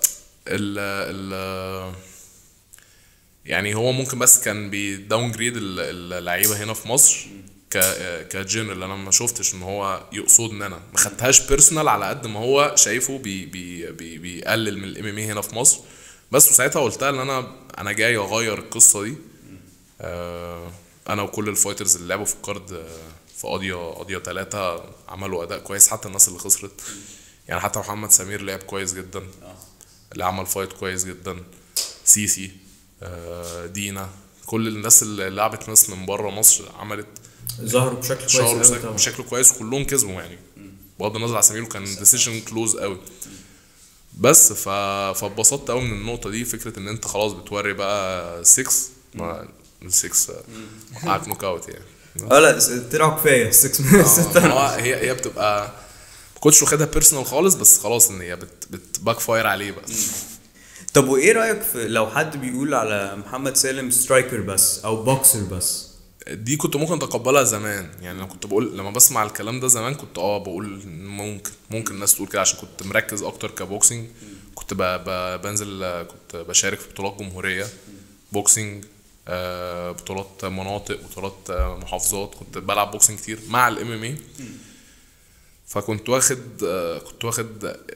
[SPEAKER 2] ال يعني هو ممكن بس كان بيداون جريد اللعيبه هنا في مصر ك كجنرال انا ما شفتش ان هو يقصدني انا ما خدتهاش بيرسونال على قد ما هو شايفه بي بي بي بيقلل من الام ام هنا في مصر بس وساعتها قلتها ان انا انا جاي اغير القصه دي آه، انا وكل الفايترز اللي لعبوا في الكارد آه، في قضيه قضيه ثلاثه عملوا اداء كويس حتى الناس اللي خسرت يعني حتى محمد سمير لعب كويس جدا اللي عمل فايت كويس جدا سيسي آه، دينا كل الناس اللي لعبت ناس من بره مصر عملت
[SPEAKER 1] ظهروا بشكل كويس
[SPEAKER 2] شعروا
[SPEAKER 1] قوي
[SPEAKER 2] بشكل,
[SPEAKER 1] طبعا
[SPEAKER 2] بشكل كويس وكلهم كسبوا يعني بغض النظر عن سمير كان ديسيشن كلوز قوي بس ف... فاتبسطت قوي من النقطه دي فكره ان انت خلاص بتوري بقى 6 ما ال 6 وقعت نوك اوت يعني
[SPEAKER 1] اه لا س- طلعوا كفايه 6
[SPEAKER 2] آه،
[SPEAKER 1] 6
[SPEAKER 2] هو هي هي بتبقى ما كنتش واخدها بيرسونال خالص بس خلاص ان هي بت بتباك فاير عليه بقى
[SPEAKER 1] طب وايه رايك في لو حد بيقول على محمد سالم سترايكر بس او بوكسر بس
[SPEAKER 2] دي كنت ممكن اتقبلها زمان يعني انا كنت بقول لما بسمع الكلام ده زمان كنت اه بقول ممكن ممكن الناس تقول كده عشان كنت مركز اكتر كبوكسنج كنت ب ب بنزل آه، كنت بشارك في بطولات جمهوريه بوكسنج آه، بطولات مناطق بطولات آه، محافظات كنت بلعب بوكسنج كتير مع الام ام اي فكنت واخد آه، كنت واخد آه،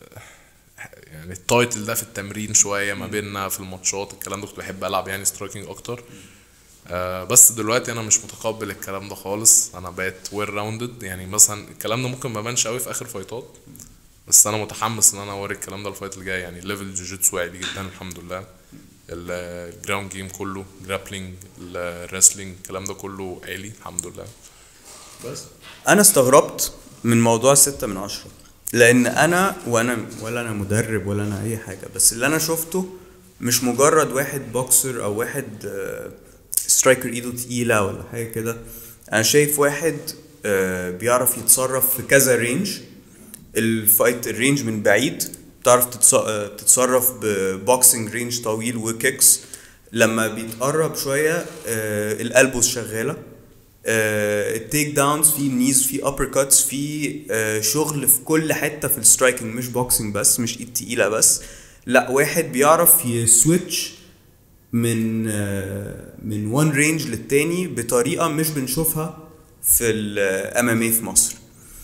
[SPEAKER 2] يعني التايتل ده في التمرين شويه ما بيننا في الماتشات الكلام ده كنت بحب العب يعني سترايكنج اكتر آه بس دلوقتي انا مش متقبل الكلام ده خالص انا بقيت ويل راوندد يعني مثلا الكلام ده ممكن ما بانش قوي في اخر فايتات بس انا متحمس ان انا اوري الكلام ده الفايت اللي جاي يعني ليفل جوجيتسو عالي جدا الحمد لله الجراوند جيم كله جرابلينج الريسلينج الكلام ده كله عالي الحمد لله بس
[SPEAKER 1] انا استغربت من موضوع ستة من عشرة لان انا وانا ولا انا مدرب ولا انا اي حاجة بس اللي انا شفته مش مجرد واحد بوكسر او واحد آه، سترايكر ايده تقيلة ولا حاجة كده انا شايف واحد آه، بيعرف يتصرف في كذا رينج الفايت الرينج من بعيد بتعرف تتص- آه، تتصرف ببوكسنج رينج طويل وكيكس لما بيتقرب شوية آه، الالبوز شغالة آه، التيك داونز في نيز في ابر كاتس في آه، شغل في كل حته في السترايكنج مش بوكسنج بس مش ايد تقيله بس لا واحد بيعرف يسويتش من آه، من وان رينج للتاني بطريقه مش بنشوفها في الام ام اي في مصر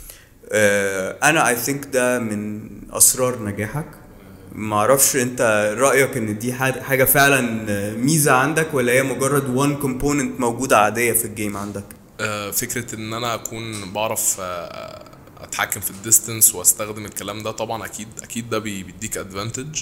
[SPEAKER 1] آه، انا اي ثينك ده من اسرار نجاحك ما اعرفش انت رايك ان دي حاجه حاجة فعلا آه، ميزه عندك ولا هي مجرد وان كومبوننت موجوده عاديه في الجيم عندك
[SPEAKER 2] آه، فكرة ان انا اكون بعرف آه، اتحكم في الديستنس واستخدم الكلام ده طبعا اكيد اكيد ده بي- بيديك ادفانتج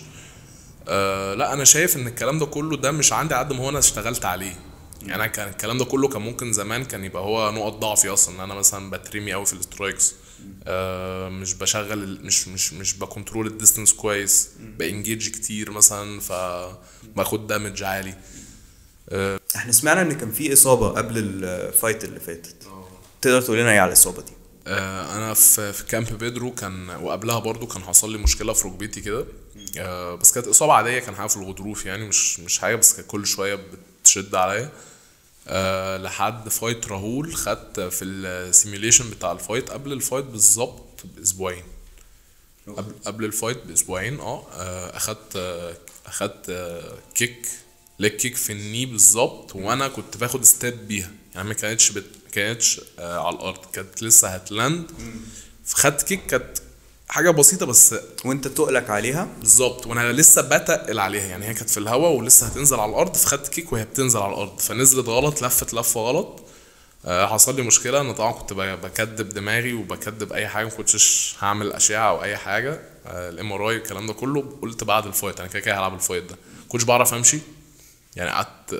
[SPEAKER 2] لا انا شايف ان الكلام ده كله ده مش عندي قد ما هو انا اشتغلت عليه يعني انا كان الكلام ده كله كان ممكن زمان كان يبقى هو نقط ضعفي اصلا ان انا مثلا بترمي قوي في السترايكس آه مش بشغل ال- مش مش مش بكنترول الديستنس كويس بانجيج كتير مثلا فباخد دامج عالي
[SPEAKER 1] احنا سمعنا ان كان في اصابه قبل الفايت اللي فاتت تقدر تقول لنا ايه على الاصابه دي
[SPEAKER 2] آه، انا في في كامب بيدرو كان وقبلها برضو كان حصل لي مشكله في ركبتي كده آه، بس كانت اصابه عاديه كان حاجه في الغضروف يعني مش مش حاجه بس كانت كل شويه بتشد عليا أه لحد فايت راهول خدت في السيميوليشن بتاع الفايت قبل الفايت بالظبط باسبوعين قبل قبل الفايت باسبوعين اه آه، اخدت آه، اخدت آه، كيك ليك كيك في الني بالظبط وانا كنت باخد ستيب بيها يعني ما كانتش بت... ما كانتش آه على الارض كانت لسه هتلاند فخدت كيك كانت حاجه بسيطه بس
[SPEAKER 1] وانت تقلك عليها
[SPEAKER 2] بالظبط وانا لسه بتقل عليها يعني هي كانت في الهواء ولسه هتنزل على الارض فخدت كيك وهي بتنزل على الارض فنزلت غلط لفت لفه غلط آه، حصل لي مشكله انا طبعا كنت ب- بكدب دماغي وبكدب اي حاجه ما كنتش هعمل اشعه او اي حاجه الام ار اي الكلام ده كله قلت بعد الفايت انا كده كده هلعب الفايت ده ما كنتش بعرف امشي يعني قعدت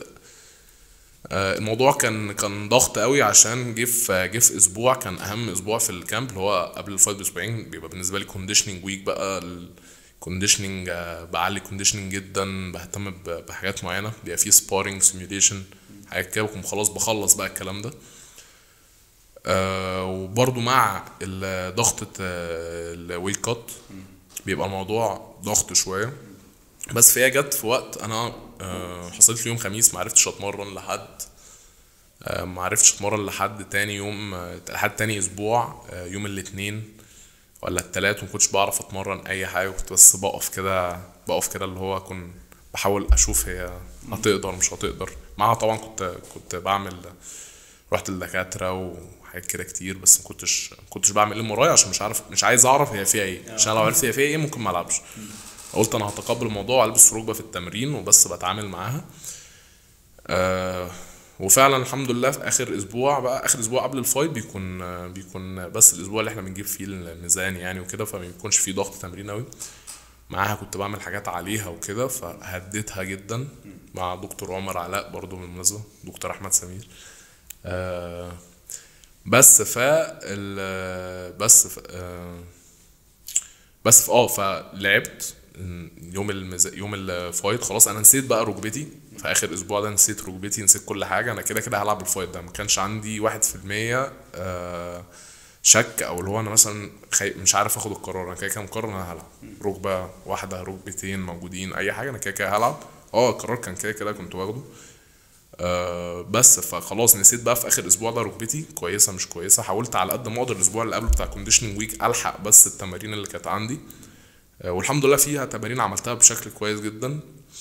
[SPEAKER 2] آه، الموضوع كان كان ضغط قوي عشان جه في جه في اسبوع كان اهم اسبوع في الكامب اللي هو قبل الفايت باسبوعين بيبقى بالنسبه لي كونديشننج ويك بقى الكونديشننج بعلي كونديشننج جدا بهتم ب- بحاجات معينه بيبقى فيه سبارينج سيميوليشن حاجات كده بكون خلاص بخلص بقى الكلام ده آه وبرضو مع ال- ضغطة آه، الويت كات بيبقى الموضوع ضغط شوية بس فهي جت في وقت انا آه حصلت لي يوم خميس ما عرفتش اتمرن لحد آه ما عرفتش اتمرن لحد تاني يوم آه لحد تاني اسبوع آه يوم الاثنين ولا التلات وما كنتش بعرف اتمرن اي حاجه كنت بس بقف كده بقف كده اللي هو اكون بحاول اشوف هي هتقدر مش هتقدر معاها طبعا كنت كنت بعمل رحت للدكاتره وحاجات كده كتير بس ما كنتش ما كنتش بعمل ام ار مش عارف مش عايز اعرف هي فيها ايه عشان لو عرفت هي فيها ايه ممكن ما العبش قلت انا هتقبل الموضوع والبس ركبه في التمرين وبس بتعامل معاها آه وفعلا الحمد لله في اخر اسبوع بقى اخر اسبوع قبل الفايت بيكون آه، بيكون بس الاسبوع اللي احنا بنجيب فيه الميزان يعني وكده فما بيكونش فيه ضغط تمرين قوي معاها كنت بعمل حاجات عليها وكده فهديتها جدا مع دكتور عمر علاء برضو بالمناسبه دكتور احمد سمير آه بس ف ال- بس ف آه بس ف اه فلعبت يوم المز... يوم الفايت خلاص انا نسيت بقى ركبتي في اخر اسبوع ده نسيت ركبتي نسيت كل حاجه انا كده كده هلعب الفايت ده ما كانش عندي واحد في المية آه شك او اللي هو انا مثلا خي... مش عارف اخد القرار انا كده كده مقرر إن انا هلعب ركبه واحده ركبتين موجودين اي حاجه انا كده كده هلعب اه القرار كان كده كده كنت واخده آه بس فخلاص نسيت بقى في اخر اسبوع ده ركبتي كويسه مش كويسه حاولت على قد ما اقدر الاسبوع اللي قبله بتاع كونديشننج ويك الحق بس التمارين اللي كانت عندي آه والحمد لله فيها تمارين عملتها بشكل كويس جدا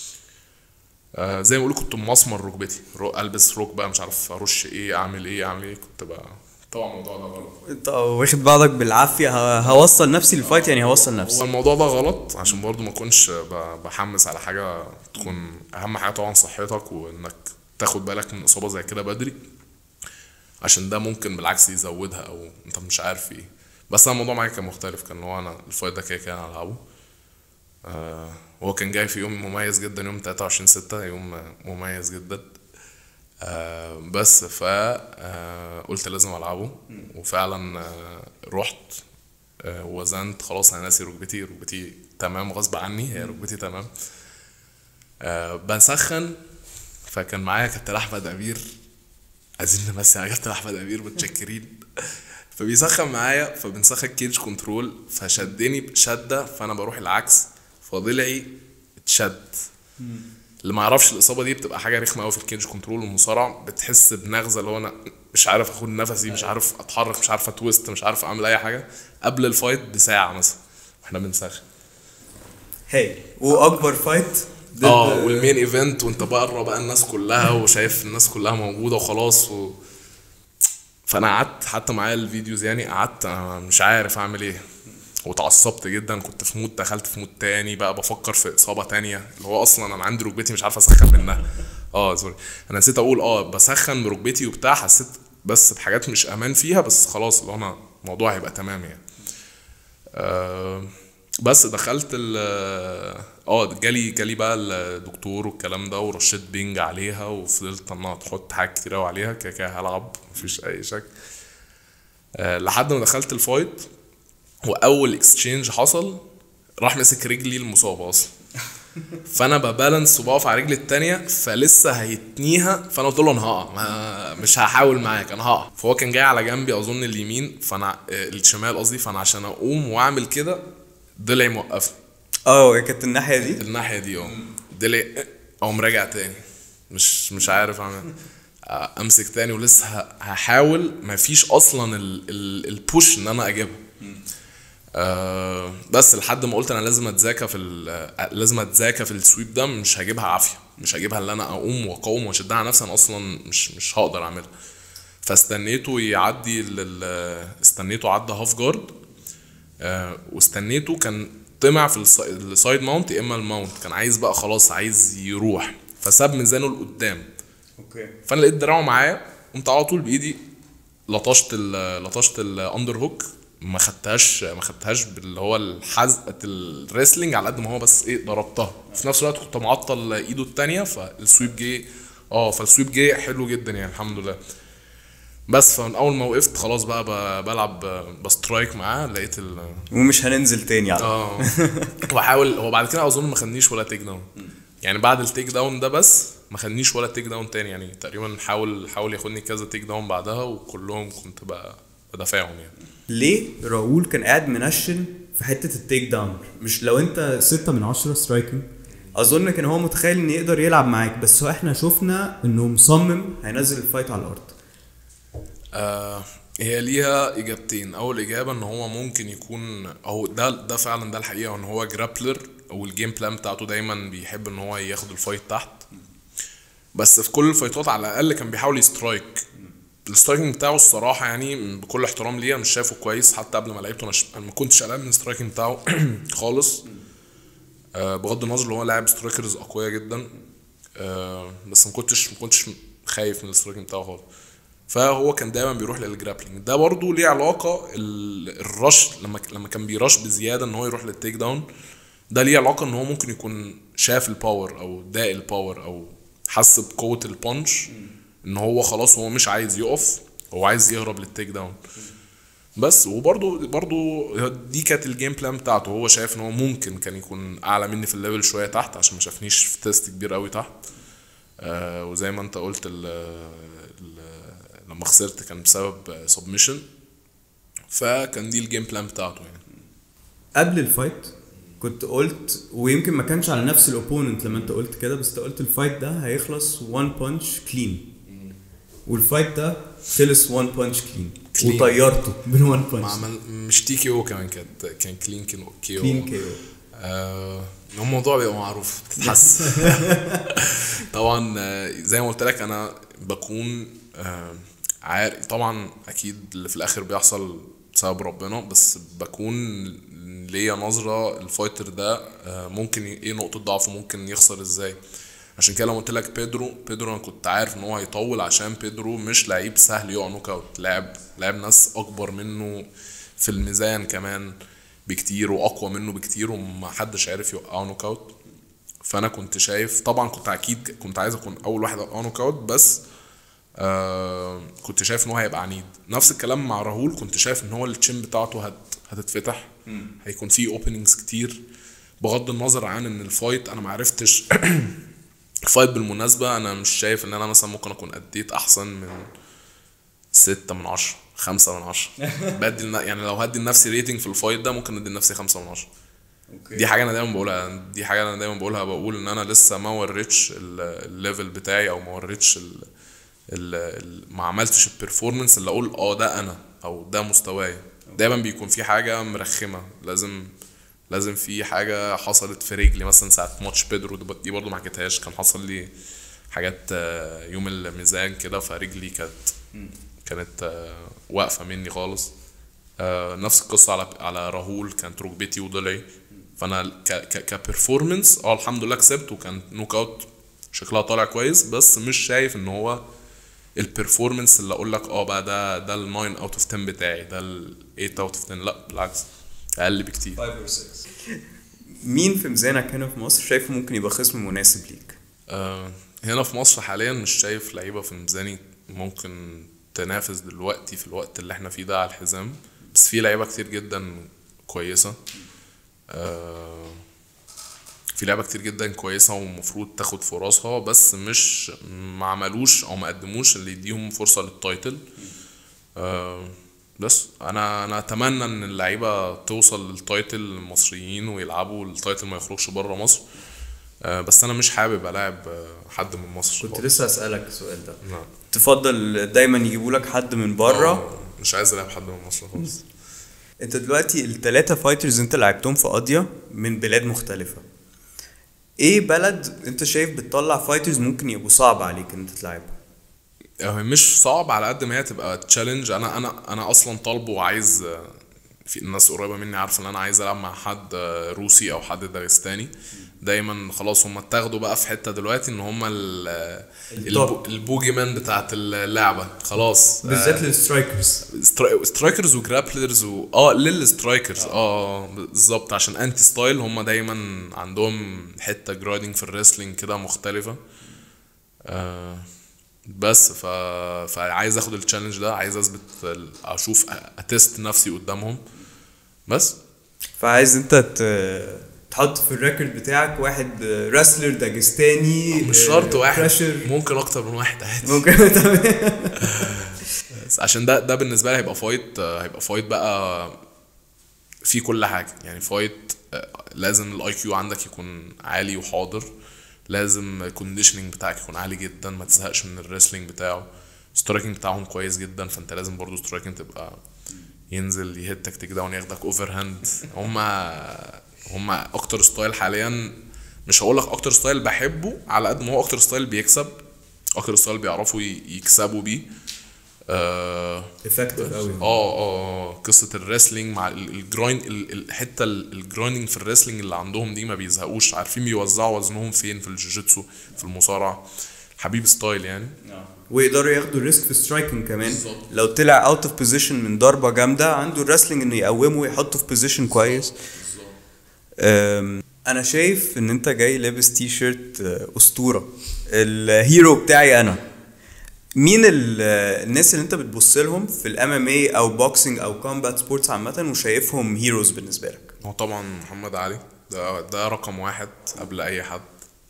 [SPEAKER 2] آه زي ما بيقولوا كنت مسمر ركبتي رو- البس ركبه مش عارف ارش ايه اعمل ايه اعمل ايه كنت بقى طبعا الموضوع ده غلط
[SPEAKER 1] انت واخد بعضك بالعافيه ه- هوصل نفسي للفايت يعني هوصل
[SPEAKER 2] هو
[SPEAKER 1] نفسي
[SPEAKER 2] الموضوع ده غلط عشان برضو ما اكونش ب- بحمس على حاجه تكون اهم حاجه طبعا صحتك وانك تاخد بالك من اصابه زي كده بدري عشان ده ممكن بالعكس يزودها او انت مش عارف ايه بس انا الموضوع معايا كان مختلف كان هو انا الفايت ده كده كده انا هلعبه آه هو كان جاي في يوم مميز جدا يوم 23 6 يوم مميز جدا آه بس ف آه قلت لازم العبه وفعلا آه رحت آه وزنت خلاص انا ناسي ركبتي ركبتي تمام غصب عني هي ركبتي تمام آه بسخن فكان معايا كابتن احمد امير عايزين نمسي على كابتن احمد امير متشكرين فبيسخن معايا فبنسخن كيج كنترول فشدني بشده فانا بروح العكس فضلعي اتشد اللي ما يعرفش الاصابه دي بتبقى حاجه رخمه قوي في الكيج كنترول والمصارعه بتحس بنغزه اللي هو انا مش عارف اخد نفسي مش عارف اتحرك مش عارف اتويست مش عارف اعمل اي حاجه قبل الفايت بساعه مثلا واحنا بنسخن
[SPEAKER 1] هاي واكبر فايت ضد
[SPEAKER 2] اه والمين ايفنت وانت بره بقى الناس كلها وشايف الناس كلها موجوده وخلاص و... فانا قعدت حتى معايا الفيديوز يعني قعدت أنا مش عارف اعمل ايه واتعصبت جدا كنت في مود دخلت في مود تاني بقى بفكر في اصابه تانية اللي هو اصلا انا عندي ركبتي مش عارف اسخن منها اه سوري انا نسيت اقول اه بسخن بركبتي وبتاع حسيت بس بحاجات مش امان فيها بس خلاص اللي هو انا الموضوع هيبقى تمام يعني آه بس دخلت ال اه جالي جالي بقى الدكتور والكلام ده ورشيت بينج عليها وفضلت ان انا تحط حاجات كتير قوي عليها كده كده هلعب مفيش اي شك آه لحد ما دخلت الفايت واول اكسشينج حصل راح مسك رجلي المصابه اصلا فانا ببالانس وبقف على رجلي التانية فلسه هيتنيها فانا قلت له انا هقع ما- مش هحاول معاك انا هقع فهو كان جاي على جنبي اظن اليمين فانا آه، الشمال قصدي فانا عشان اقوم واعمل كده ضلعي موقفني
[SPEAKER 1] اه كانت الناحيه دي
[SPEAKER 2] الناحيه دي اه ضلعي اقوم راجع تاني مش مش عارف اعمل آه، امسك تاني ولسه ه- هحاول مفيش اصلا ال- ال- البوش ان انا اجيبها آه بس لحد ما قلت انا لازم اتذاكى في ال- آه، لازم اتذاكى في السويب ده مش هجيبها عافيه مش هجيبها اللي انا اقوم واقاوم واشدها على نفسي انا اصلا مش مش هقدر اعملها فاستنيته يعدي ال- ال- استنيته عدى هاف جارد آه واستنيته كان طمع في الس- السايد ماونت يا اما الماونت كان عايز بقى خلاص عايز يروح فساب ميزانه لقدام
[SPEAKER 1] اوكي
[SPEAKER 2] فانا لقيت دراعه معايا قمت على طول بايدي لطشت ال لطشت الاندر هوك ما خدتهاش ما خدتهاش باللي هو الحزقه الريسلينج على قد ما هو بس ايه ضربتها في نفس الوقت كنت معطل ايده التانية فالسويب جه اه فالسويب جه حلو جدا يعني الحمد لله بس فمن اول ما وقفت خلاص بقى ب- بلعب بسترايك معاه لقيت ال
[SPEAKER 1] ومش هننزل تاني على
[SPEAKER 2] اه وحاول هو بعد كده اظن ما خدنيش ولا تيك داون يعني بعد التيك داون ده بس ما خدنيش ولا تيك داون تاني يعني تقريبا حاول حاول ياخدني كذا تيك داون بعدها وكلهم كنت بقى بدافعهم يعني
[SPEAKER 1] ليه راؤول كان قاعد منشن في حته التيك داون مش لو انت
[SPEAKER 3] 6 من 10 سترايكنج
[SPEAKER 1] اظن كان هو متخيل ان يقدر يلعب معاك بس هو احنا شفنا انه مصمم هينزل الفايت على الارض
[SPEAKER 2] آه هي ليها اجابتين اول اجابه ان هو ممكن يكون هو ده ده فعلا ده الحقيقه ان هو جرابلر والجيم بلان بتاعته دايما بيحب ان هو ياخد الفايت تحت بس في كل الفايتات على الاقل كان بيحاول يسترايك السترايكنج بتاعه الصراحه يعني بكل احترام ليه انا مش شايفه كويس حتى قبل ما لعبته انا, ش... أنا ما كنتش قلقان من السترايكنج بتاعه خالص آه بغض النظر ان هو لاعب سترايكرز اقوياء جدا آه بس ما كنتش ما كنتش خايف من السترايكنج بتاعه خالص فهو كان دايما بيروح للجرابلينج ده برضو ليه علاقه ال- الرش لما لما كان بيرش بزياده ان هو يروح للتيك داون ده ليه علاقه ان هو ممكن يكون شاف الباور او داق الباور او حس بقوه البانش ان هو خلاص هو مش عايز يقف هو عايز يهرب للتيك داون بس وبرضو برضو دي كانت الجيم بلان بتاعته هو شايف ان هو ممكن كان يكون اعلى مني في الليفل شويه تحت عشان ما شافنيش في تيست كبير قوي تحت آه وزي ما انت قلت ال ال لما خسرت كان بسبب سبمشن فكان دي الجيم بلان بتاعته يعني
[SPEAKER 1] قبل الفايت كنت قلت ويمكن ما كانش على نفس الاوبوننت لما انت قلت كده بس انت قلت الفايت ده هيخلص 1 بانش كلين والفايت ده خلص 1 بانش كلين
[SPEAKER 2] Clean.
[SPEAKER 1] وطيرته بال 1
[SPEAKER 2] ما
[SPEAKER 1] بانش
[SPEAKER 2] عمل مش تي كي او كمان كانت كان كلين كيو كيو
[SPEAKER 1] كلين كي او
[SPEAKER 2] آه الموضوع بيبقى معروف بتتحس طبعا آه، زي ما قلت لك انا بكون آه عارف طبعا اكيد اللي في الاخر بيحصل بسبب ربنا بس بكون ليا نظرة الفايتر ده آه ممكن ي- ايه نقطة ضعفه ممكن يخسر ازاي عشان كده لما قلت لك بيدرو بيدرو انا كنت عارف ان هو هيطول عشان بيدرو مش لعيب سهل يقع نوك اوت لاعب لاعب ناس اكبر منه في الميزان كمان بكتير واقوى منه بكتير ومحدش عارف يوقعه نوك اوت فانا كنت شايف طبعا كنت اكيد كنت عايز اكون اول واحد اوقعه نوك اوت بس آه كنت شايف ان هو هيبقى عنيد نفس الكلام مع راهول كنت شايف ان هو التشين بتاعته هت هتتفتح هيكون فيه اوبننجز كتير بغض النظر عن ان الفايت انا معرفتش الفايت بالمناسبة أنا مش شايف إن أنا مثلا ممكن أكون أديت أحسن من ستة من عشرة خمسة من عشرة بدي لن- يعني لو هدي لنفسي ريتنج في الفايت ده ممكن أدي لنفسي خمسة من عشرة دي حاجة أنا دايما بقولها دي حاجة أنا دايما بقولها بقول إن أنا لسه ما وريتش ال- الليفل بتاعي أو ما وريتش ال ال ال ما عملتش البرفورمانس اللي أقول أه ده أنا أو ده مستواي دايما بيكون في حاجة مرخمة لازم لازم في حاجة حصلت في رجلي مثلا ساعة ماتش بيدرو دي- دي برضه ما حكيتهاش كان حصل لي حاجات آه، يوم الميزان كده فرجلي كانت كانت آه، واقفة مني خالص آه، نفس القصة على على راهول كانت ركبتي وضلعي فانا ك ك كبرفورمانس اه الحمد لله كسبت وكان نوك اوت شكلها طالع كويس بس مش شايف ان هو البرفورمانس اللي اقول لك اه بقى ده ده ال 9 اوت اوف 10 بتاعي ده ال 8 اوت اوف 10 لا بالعكس اقل بكتير
[SPEAKER 1] 5 or 6 مين في ميزانك هنا في مصر شايفه ممكن يبقى خصم مناسب ليك؟
[SPEAKER 2] آه، هنا في مصر حاليا مش شايف لعيبه في ميزاني ممكن تنافس دلوقتي في الوقت اللي احنا فيه ده على الحزام بس في لعيبه كتير جدا كويسه آه، في لعيبه كتير جدا كويسه ومفروض تاخد فرصها بس مش ما عملوش او ما قدموش اللي يديهم فرصه للتايتل آه، بس انا انا اتمنى ان اللعيبه توصل للتايتل المصريين ويلعبوا التايتل ما يخرجش بره مصر آه، بس انا مش حابب العب آه، حد من مصر
[SPEAKER 1] كنت لسه اسالك السؤال ده
[SPEAKER 2] نعم.
[SPEAKER 1] تفضل دايما يجيبوا لك حد من بره
[SPEAKER 2] آه، مش عايز العب حد من مصر خالص
[SPEAKER 1] انت دلوقتي التلاتة فايترز انت لعبتهم في قضية من بلاد مختلفة ايه بلد انت شايف بتطلع فايترز ممكن يبقوا صعب عليك ان انت تلعبهم
[SPEAKER 2] هو مش صعب على قد ما هي تبقى تشالنج انا انا انا اصلا طالبه وعايز آه، في الناس قريبه مني عارفه ان انا عايز العب مع حد آه، روسي او حد داغستاني دايما خلاص هم اتاخدوا بقى في حته دلوقتي ان هم ال- آه،
[SPEAKER 1] التوب.
[SPEAKER 2] البو- البوجي مان بتاعت اللعبه خلاص
[SPEAKER 1] بالذات للسترايكرز
[SPEAKER 2] سترا- سترايكرز وجرابلرز و اه للسترايكرز اه بالظبط عشان انتي ستايل هم دايما عندهم حته جرايدنج في الريسلينج كده مختلفه آه بس ف... فعايز اخد التشالنج ده عايز اثبت ال- اشوف اتست نفسي قدامهم بس
[SPEAKER 1] فعايز انت ت- تحط في الريكورد بتاعك واحد راسلر داجستاني
[SPEAKER 2] مش شرط واحد
[SPEAKER 1] بريشر
[SPEAKER 2] ممكن اكتر من واحد عادي
[SPEAKER 1] ممكن
[SPEAKER 2] بس عشان ده ده بالنسبه لي هيبقى فايت آه، هيبقى فايت بقى في كل حاجه يعني فايت آه، لازم الاي كيو عندك يكون عالي وحاضر لازم الكونديشننج بتاعك يكون عالي جدا ما تزهقش من الريسلينج بتاعه سترايكنج بتاعهم كويس جدا فانت لازم برضو سترايكنج تبقى ينزل يهدك تيك داون ياخدك اوفر هاند هما هما اكتر ستايل حاليا مش هقول لك اكتر ستايل بحبه على قد ما هو اكتر ستايل بيكسب اكتر ستايل بيعرفوا ي- يكسبوا بيه آه
[SPEAKER 1] افكتيف قوي
[SPEAKER 2] اه اه قصه الريسلينج مع ال- الجرايند ال- الحته ال- الجرايندنج في الريسلينج اللي عندهم دي ما بيزهقوش عارفين بيوزعوا وزنهم فين في الجوجيتسو في المصارعه حبيب ستايل يعني
[SPEAKER 1] ويقدروا ياخدوا الريسك في سترايكنج كمان
[SPEAKER 2] بالظبط.
[SPEAKER 1] لو طلع اوت اوف بوزيشن من ضربه جامده عنده الرسلينج انه يقومه ويحطه في بوزيشن كويس أم، انا شايف ان انت جاي لابس تي شيرت آه، اسطوره الهيرو بتاعي انا مين ال- آه، الناس اللي انت بتبص لهم في الام ام اي او بوكسنج او كومبات سبورتس عامه وشايفهم هيروز بالنسبه لك
[SPEAKER 2] هو طبعا محمد علي ده ده رقم واحد قبل اي حد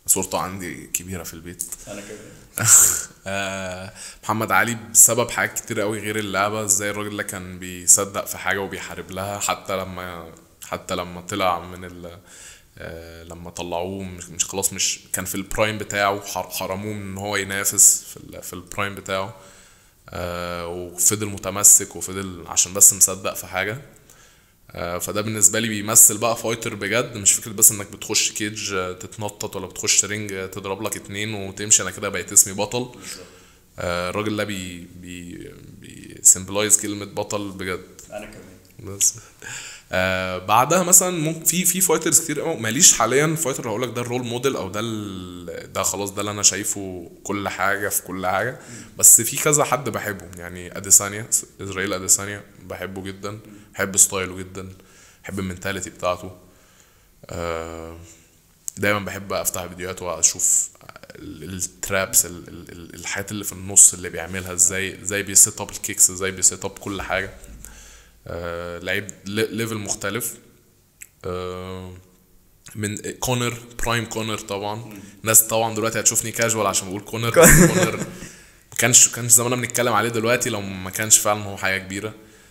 [SPEAKER 2] صورته عندي كبيره في البيت
[SPEAKER 1] انا كمان
[SPEAKER 2] آه، محمد علي بسبب حاجات كتير قوي غير اللعبة ازاي الراجل ده كان بيصدق في حاجة وبيحارب لها حتى لما حتى لما طلع من ال آه، لما طلعوه مش, مش خلاص مش كان في البرايم بتاعه حر- حرموه من ان هو ينافس في ال في البرايم بتاعه آه، وفضل متمسك وفضل عشان بس مصدق في حاجة آه، فده بالنسبة لي بيمثل بقى فايتر بجد مش فكرة بس انك بتخش كيج آه، تتنطط ولا بتخش رينج آه، تضرب لك اتنين وتمشي انا كده بقيت اسمي بطل آه، الراجل ده بي بي بي سيمبلايز كلمة بطل بجد
[SPEAKER 1] انا كمان
[SPEAKER 2] بس آه بعدها مثلا ممكن في في فايترز كتير قوي ماليش حاليا فايتر هقول لك ده الرول موديل او ده ال- ده خلاص ده اللي انا شايفه كل حاجه في كل حاجه بس في كذا حد بحبه يعني اديسانيا اسرائيل اديسانيا بحبه جدا بحب ستايله جدا بحب المنتاليتي بتاعته آه دايما بحب افتح فيديوهات واشوف ال- الترابس ال- ال- ال- الحاجات اللي في النص اللي بيعملها ازاي ازاي بيسيت اب الكيكس ازاي بيسيت اب كل حاجه آه لعيب لي- ليفل مختلف آه من كونر برايم كونر طبعا ناس طبعا دلوقتي هتشوفني كاجوال عشان بقول كونر بس كونر ما كانش كانش زماننا بنتكلم عليه دلوقتي لو ما كانش فعلا هو حاجه كبيره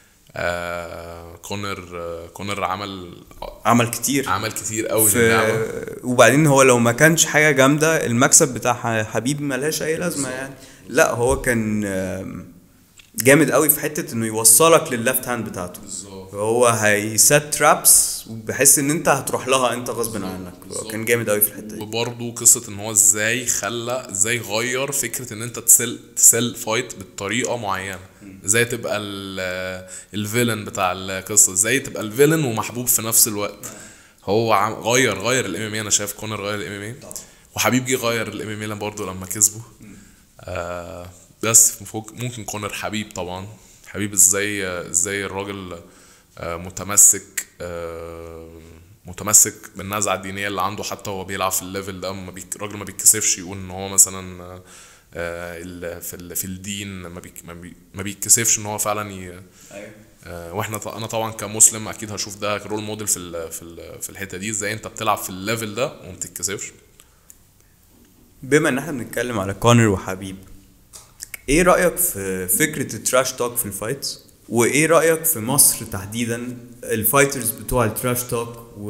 [SPEAKER 2] آه كونر آه كونر عمل
[SPEAKER 1] عمل كتير
[SPEAKER 2] عمل كتير قوي للعبه
[SPEAKER 1] في وبعدين هو لو ما كانش حاجه جامده المكسب بتاع ح- حبيب ملهاش اي لازمه يعني لا هو كان آم، جامد قوي في حته انه يوصلك لللفت هاند بتاعته
[SPEAKER 2] بالظبط
[SPEAKER 1] هو هيسات ترابس بحيث ان انت هتروح لها انت غصب عنك هو كان جامد قوي في الحته دي
[SPEAKER 2] وبرضه قصة ان هو ازاي خلى ازاي غير فكرة ان انت تسل تسل فايت بطريقة معينة ازاي تبقى ال- الفيلن بتاع القصة ازاي تبقى الفيلن ومحبوب في نفس الوقت هو عم- غير غير الام ام انا شايف كونر غير الام ام وحبيب جه غير الام ام برضه لما كسبه آه بس فوق ممكن كونر حبيب طبعا حبيب ازاي ازاي الراجل آه متمسك آه متمسك بالنزعه الدينيه اللي عنده حتى وهو بيلعب في الليفل ده ما بيك الراجل ما بيتكسفش يقول ان هو مثلا آه آه، ال- في ال- في الدين ما بيك ما, بي ما بيتكسفش ان هو فعلا ي آه، واحنا ط- انا طبعا كمسلم اكيد هشوف ده رول موديل في ال في ال في الحته دي ازاي انت بتلعب في الليفل ده وما بتتكسفش
[SPEAKER 1] بما ان احنا بنتكلم على كونر وحبيب ايه رايك في فكره التراش توك في الفايتس وايه رايك في مصر تحديدا الفايترز بتوع التراش توك و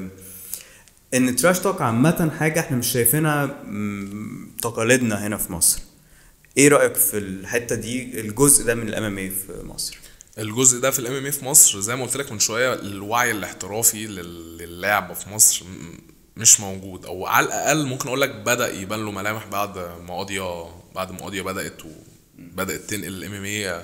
[SPEAKER 1] ان التراش توك عامه حاجه احنا مش شايفينها م- تقاليدنا هنا في مصر ايه رايك في الحته دي الجزء ده من الام في مصر
[SPEAKER 2] الجزء ده في الام ام في مصر زي ما قلت لك من شويه الوعي الاحترافي لل- للعبه في مصر م- مش موجود او على الاقل ممكن اقول لك بدا يبان له ملامح بعد ما قضيه بعد ما قضيه بدات وبدات تنقل الام ام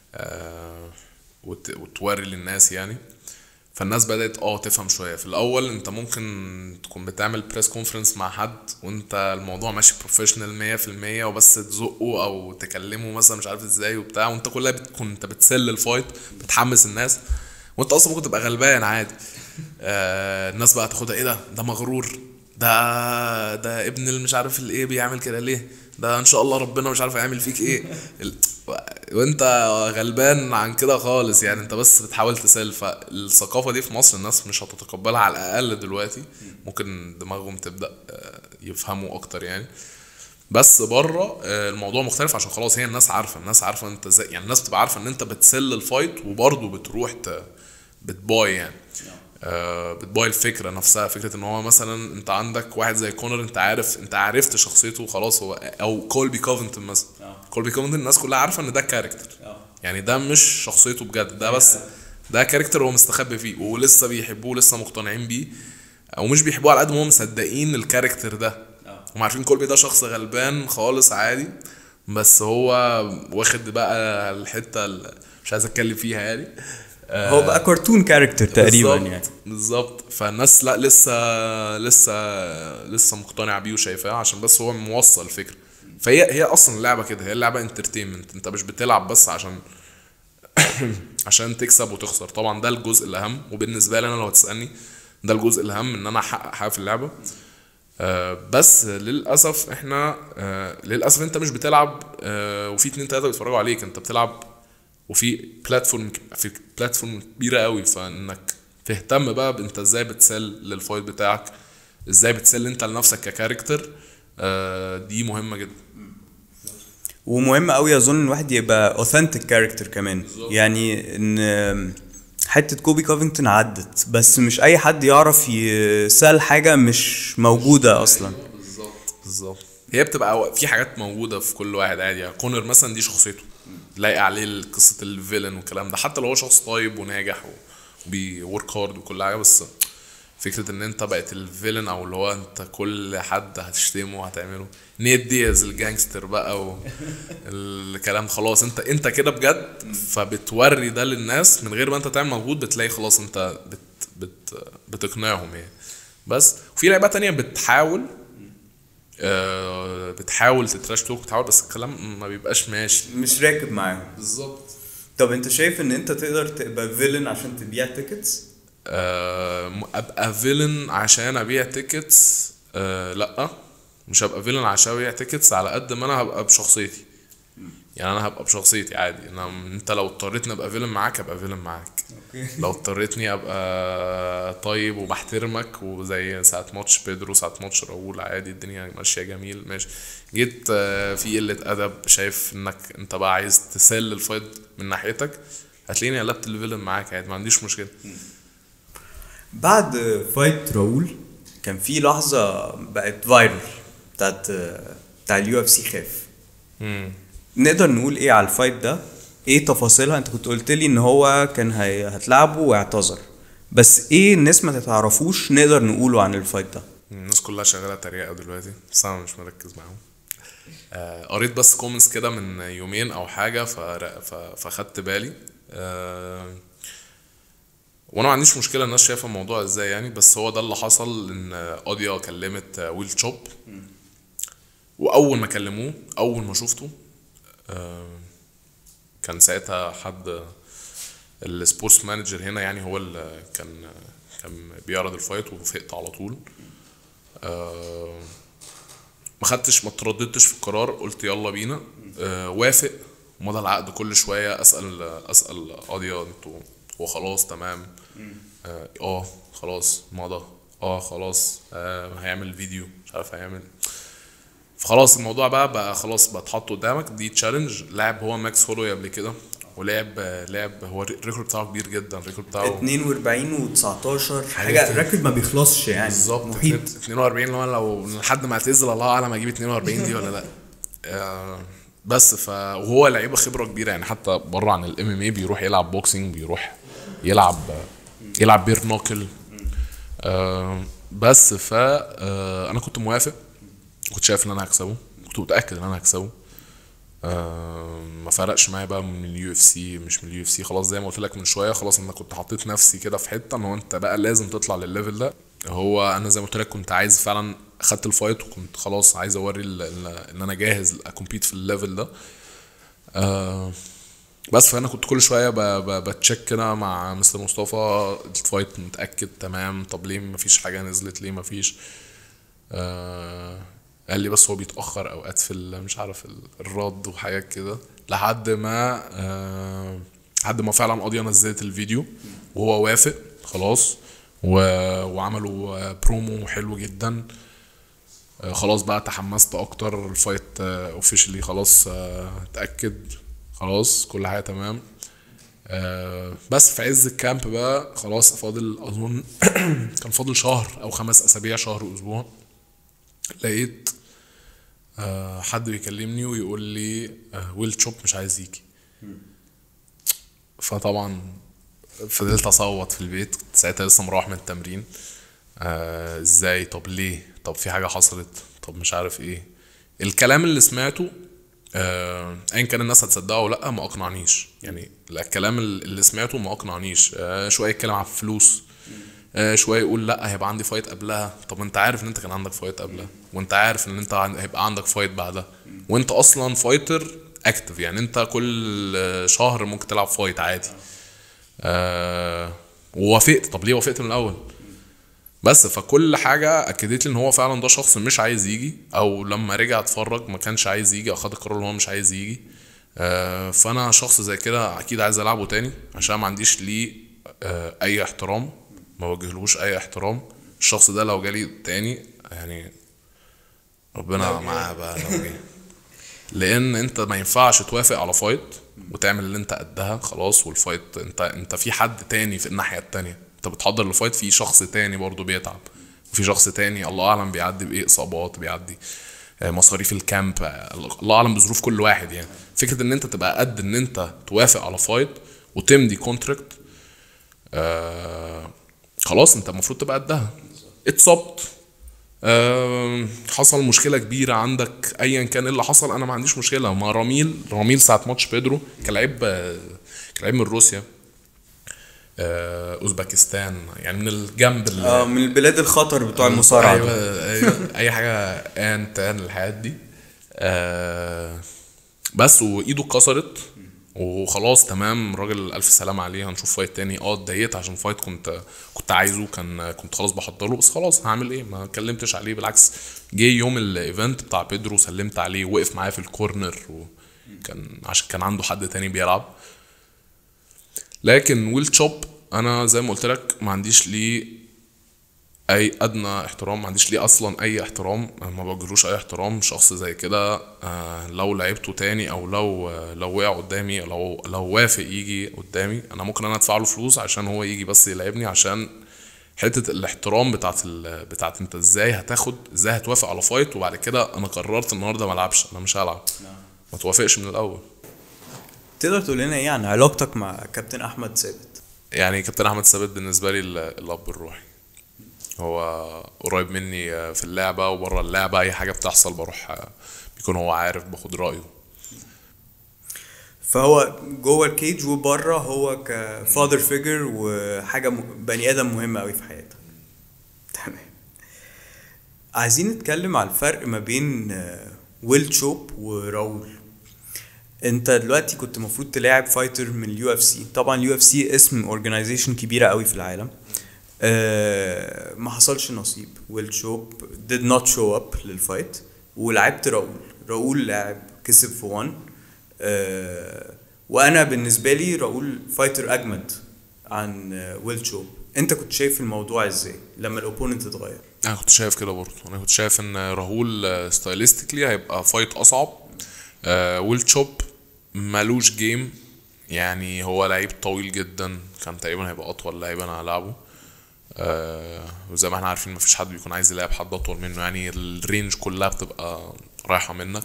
[SPEAKER 2] وتوري للناس يعني فالناس بدات اه تفهم شويه في الاول انت ممكن تكون بتعمل بريس كونفرنس مع حد وانت الموضوع ماشي بروفيشنال 100% وبس تزقه او تكلمه مثلا مش عارف ازاي وبتاع وانت كلها بتكون انت بتسل الفايت بتحمس الناس وانت اصلا ممكن تبقى غلبان عادي آه الناس بقى تاخدها ايه ده ده مغرور ده ده ابن اللي مش عارف الايه بيعمل كده ليه ده ان شاء الله ربنا مش عارف هيعمل فيك ايه ال- وانت غلبان عن كده خالص يعني انت بس بتحاول تسال فالثقافه دي في مصر الناس مش هتتقبلها على الاقل دلوقتي ممكن دماغهم تبدا آه، يفهموا اكتر يعني بس بره آه، الموضوع مختلف عشان خلاص هي الناس عارفه الناس عارفه انت ازاي يعني الناس بتبقى عارفه ان انت بتسل الفايت وبرضه بتروح ت... بتباي يعني آه بتباي الفكره نفسها فكره ان هو مثلا انت عندك واحد زي كونر انت عارف انت عرفت شخصيته خلاص هو او كولبي كوفنتون مثلا كولبي كوفنتون الناس كلها عارفه ان ده كاركتر يعني ده مش شخصيته بجد ده بس ده كاركتر هو مستخبي فيه ولسه بيحبوه لسه مقتنعين بيه او مش بيحبوه على قد ما هم مصدقين الكاركتر ده هم عارفين كولبي ده شخص غلبان خالص عادي بس هو واخد بقى الحته اللي مش عايز اتكلم فيها يعني
[SPEAKER 1] هو بقى كرتون كاركتر تقريبا
[SPEAKER 2] بالظبط-
[SPEAKER 1] يعني
[SPEAKER 2] بالظبط فالناس لا لسه لسه لسه مقتنعه بيه وشايفاه عشان بس هو موصل الفكره فهي هي اصلا اللعبه كده هي اللعبه انترتينمنت انت مش بتلعب بس عشان عشان تكسب وتخسر طبعا ده الجزء الاهم وبالنسبه لي انا لو هتسالني ده الجزء الاهم ان انا احقق حاجه في اللعبه آه، بس للاسف احنا آه، للاسف انت مش بتلعب آه، وفي اتنين تلاته بيتفرجوا عليك انت بتلعب وفي بلاتفورم في بلاتفورم كبيره قوي فانك تهتم بقى بانت ازاي بتسل للفايت بتاعك ازاي بتسل انت لنفسك ككاركتر آه دي مهمه جدا
[SPEAKER 1] ومهم قوي اظن ان الواحد يبقى اوثنتيك كاركتر كمان
[SPEAKER 2] بالظبط.
[SPEAKER 1] يعني ان حته كوبي كوفينغتون عدت بس مش اي حد يعرف يسال حاجه مش موجوده اصلا
[SPEAKER 2] بالظبط بالظبط هي بتبقى في حاجات موجوده في كل واحد عادي يعني كونر مثلا دي شخصيته لايقه عليه قصه الفيلن والكلام ده حتى لو هو شخص طيب وناجح وبيورك هارد وكل حاجه بس فكره ان انت بقت الفيلن او اللي هو انت كل حد هتشتمه وهتعمله نيد دياز الجانجستر بقى والكلام خلاص انت انت كده بجد فبتوري ده للناس من غير ما انت تعمل مجهود بتلاقي خلاص انت بت بت بتقنعهم يعني بس وفي لعيبه تانية بتحاول آه، بتحاول تتراش توك بتحاول بس الكلام ما بيبقاش ماشي
[SPEAKER 1] مش راكب معاهم
[SPEAKER 2] بالظبط
[SPEAKER 1] طب انت شايف ان انت تقدر تبقى فيلن عشان تبيع تيكتس
[SPEAKER 2] آه، ابقى فيلن عشان ابيع تيكتس آه لا مش هبقى فيلن عشان ابيع تيكتس على قد ما انا هبقى بشخصيتي يعني انا هبقى بشخصيتي عادي انا انت لو اضطريتني ابقى فيلن معاك ابقى فيلن معاك لو اضطريتني ابقى طيب وبحترمك وزي ساعة ماتش بيدرو ساعة ماتش راؤول عادي الدنيا ماشية جميل ماشي جيت آه، في قلة ادب شايف انك انت بقى عايز تسل الفايت من ناحيتك هتلاقيني قلبت الفيلن معاك عادي ما عنديش مشكلة
[SPEAKER 1] بعد فايت راؤول كان في لحظه بقت فايرل بتاعت بتاع اليو اف سي خاف
[SPEAKER 2] مم.
[SPEAKER 1] نقدر نقول ايه على الفايت ده ايه تفاصيلها انت كنت قلت لي ان هو كان هي... هتلعبه واعتذر بس ايه الناس ما تتعرفوش نقدر نقوله عن الفايت ده
[SPEAKER 2] الناس كلها شغاله تريقه دلوقتي بس انا مش مركز معاهم آه، قريت بس كومنتس كده من يومين او حاجه فر- ف- فخدت بالي آه، وانا ما عنديش مشكله الناس شايفه الموضوع ازاي يعني بس هو ده اللي حصل ان قاضيه كلمت آه، ويل تشوب واول ما كلموه اول ما شفته آه، كان ساعتها حد السبورتس مانجر هنا يعني هو اللي كان كان بيعرض الفايت ووافقت على طول آه، ما خدتش ما ترددتش في القرار قلت يلا بينا آه، وافق مضى العقد كل شويه اسال اسال قاضيه انتوا هو خلاص تمام اه آه، خلاص مضى اه خلاص آه هيعمل فيديو مش عارف هيعمل فخلاص الموضوع بقى بقى خلاص بقى اتحط قدامك دي تشالنج لعب هو ماكس هولوي قبل كده ولعب لعب هو الريكورد بتاعه كبير جدا الريكورد بتاعه
[SPEAKER 1] 42 و19 حاجه
[SPEAKER 2] كده.
[SPEAKER 1] الريكورد ما بيخلصش يعني
[SPEAKER 2] بالظبط
[SPEAKER 1] محيط
[SPEAKER 2] 42 اللي هو لو لحد ما اعتزل الله اعلم اجيب 42 دي ولا لا آه، بس ف وهو لعيبه خبره كبيره يعني حتى بره عن الام ام اي بيروح يلعب بوكسنج بيروح يلعب يلعب بير نوكل آه، بس ف آه، انا كنت موافق كنت شايف ان انا هكسبه كنت متاكد ان انا هكسبه آه، ما فرقش معايا بقى من اليو اف سي مش من اليو اف سي خلاص زي ما قلت لك من شويه خلاص انا كنت حطيت نفسي كده في حته ان هو انت بقى لازم تطلع للليفل ده هو انا زي ما قلت لك كنت عايز فعلا اخدت الفايت وكنت خلاص عايز اوري ال- ال- ان انا جاهز اكمبيت في الليفل ده آه بس فانا كنت كل شويه ب- ب- بتشيك كده مع مستر مصطفى الفايت متاكد تمام طب ليه مفيش حاجه نزلت ليه مفيش آه قال لي بس هو بيتاخر اوقات في ال- مش عارف ال- الرد وحاجات كده لحد ما آه لحد ما فعلا قاضيه نزلت الفيديو وهو وافق خلاص و... وعملوا آه، برومو حلو جدا آه، خلاص بقى تحمست اكتر الفايت اوفيشلي خلاص آه، اتاكد خلاص كل حاجه تمام آه، بس في عز الكامب بقى خلاص فاضل اظن كان فاضل شهر او خمس اسابيع شهر اسبوع لقيت آه، حد بيكلمني ويقول لي آه، ويل تشوب مش عايز يجي فطبعا فضلت اصوت في البيت كنت ساعتها لسه مروح من التمرين آه ازاي طب ليه طب في حاجه حصلت طب مش عارف ايه الكلام اللي سمعته آه، ايا كان الناس هتصدقه او لا ما اقنعنيش يعني لا، الكلام اللي سمعته ما اقنعنيش آه شويه يتكلم على الفلوس آه شويه يقول لا هيبقى عندي فايت قبلها طب انت عارف ان انت كان عندك فايت قبلها وانت عارف ان انت عن- هيبقى عندك فايت بعدها وانت اصلا فايتر اكتف يعني انت كل آه، شهر ممكن تلعب فايت عادي آه ووافقت طب ليه وافقت من الاول بس فكل حاجه اكدت لي ان هو فعلا ده شخص مش عايز يجي او لما رجع اتفرج ما كانش عايز يجي او خد القرار ان هو مش عايز يجي آه فانا شخص زي كده اكيد عايز العبه تاني عشان ما عنديش ليه آه اي احترام ما وجهلوش اي احترام الشخص ده لو جالي تاني يعني ربنا معاه بقى لو جه لان انت ما ينفعش توافق على فايت وتعمل اللي انت قدها خلاص والفايت انت انت في حد تاني في الناحيه التانيه انت بتحضر لفايت في شخص تاني برضه بيتعب وفي شخص تاني الله اعلم بيعدي بايه اصابات بيعدي آه، مصاريف الكامب آه، الله اعلم بظروف كل واحد يعني فكره ان انت تبقى قد ان انت توافق على فايت وتمضي كونتراكت آه خلاص انت المفروض تبقى قدها اتصبت آه حصل مشكله كبيره عندك ايا كان ايه اللي حصل انا ما عنديش مشكله ما راميل راميل ساعه ماتش بيدرو كان لعيب آه، كان لعيب من روسيا آه اوزبكستان يعني من الجنب اللي
[SPEAKER 1] اه من البلاد الخطر بتوع المصارعه
[SPEAKER 2] ايوه
[SPEAKER 1] دول.
[SPEAKER 2] ايوه اي حاجه ان تان الحاجات دي آه بس وايده اتكسرت وخلاص تمام الراجل الف سلامه عليه هنشوف فايت تاني اه اتضايقت عشان فايت كنت كنت عايزه كان كنت خلاص بحضره بس خلاص هعمل ايه ما اتكلمتش عليه بالعكس جه يوم الايفنت بتاع بيدرو سلمت عليه وقف معايا في الكورنر وكان عشان كان عنده حد تاني بيلعب لكن ويل تشوب انا زي ما قلت لك ما عنديش ليه اي ادنى احترام ما عنديش ليه اصلا اي احترام ما بوجهلوش اي احترام شخص زي كده آه، لو لعبته تاني او لو آه، لو وقع قدامي لو لو وافق يجي قدامي انا ممكن انا ادفع له فلوس عشان هو يجي بس يلعبني عشان حته الاحترام بتاعت ال... بتاعت انت ازاي هتاخد ازاي هتوافق على فايت وبعد كده انا قررت النهارده ما العبش انا مش هلعب ما توافقش من الاول
[SPEAKER 1] تقدر تقول لنا ايه عن علاقتك مع كابتن احمد ثابت
[SPEAKER 2] يعني كابتن احمد ثابت بالنسبه لي ال- الاب الروحي هو قريب مني في اللعبه وبره اللعبه اي حاجه بتحصل بروح بيكون هو عارف باخد رايه
[SPEAKER 1] فهو جوه الكيج وبره هو كفادر فيجر وحاجه م... بني ادم مهمه قوي في حياتك تمام عايزين نتكلم على الفرق ما بين آه، ويل تشوب وراول انت دلوقتي كنت المفروض تلاعب فايتر من اليو اف سي طبعا اليو اف سي اسم اورجانيزيشن كبيره قوي في العالم آه ما حصلش نصيب ويل تشوب did not show up للفايت ولعبت راؤول راؤول لاعب كسب في 1 آه وانا بالنسبه لي راؤول فايتر اجمد عن آه، ويل تشوب انت كنت شايف الموضوع ازاي لما الاوبوننت اتغير
[SPEAKER 2] انا كنت شايف كده برضه انا كنت شايف ان راهول ستايلستيكلي هيبقى فايت اصعب آه ويل تشوب مالوش جيم يعني هو لعيب طويل جدا كان تقريبا هيبقى اطول لعيب انا هلعبه آه وزي ما احنا عارفين مفيش حد بيكون عايز يلعب حد اطول منه يعني الرينج كلها بتبقى رايحه منك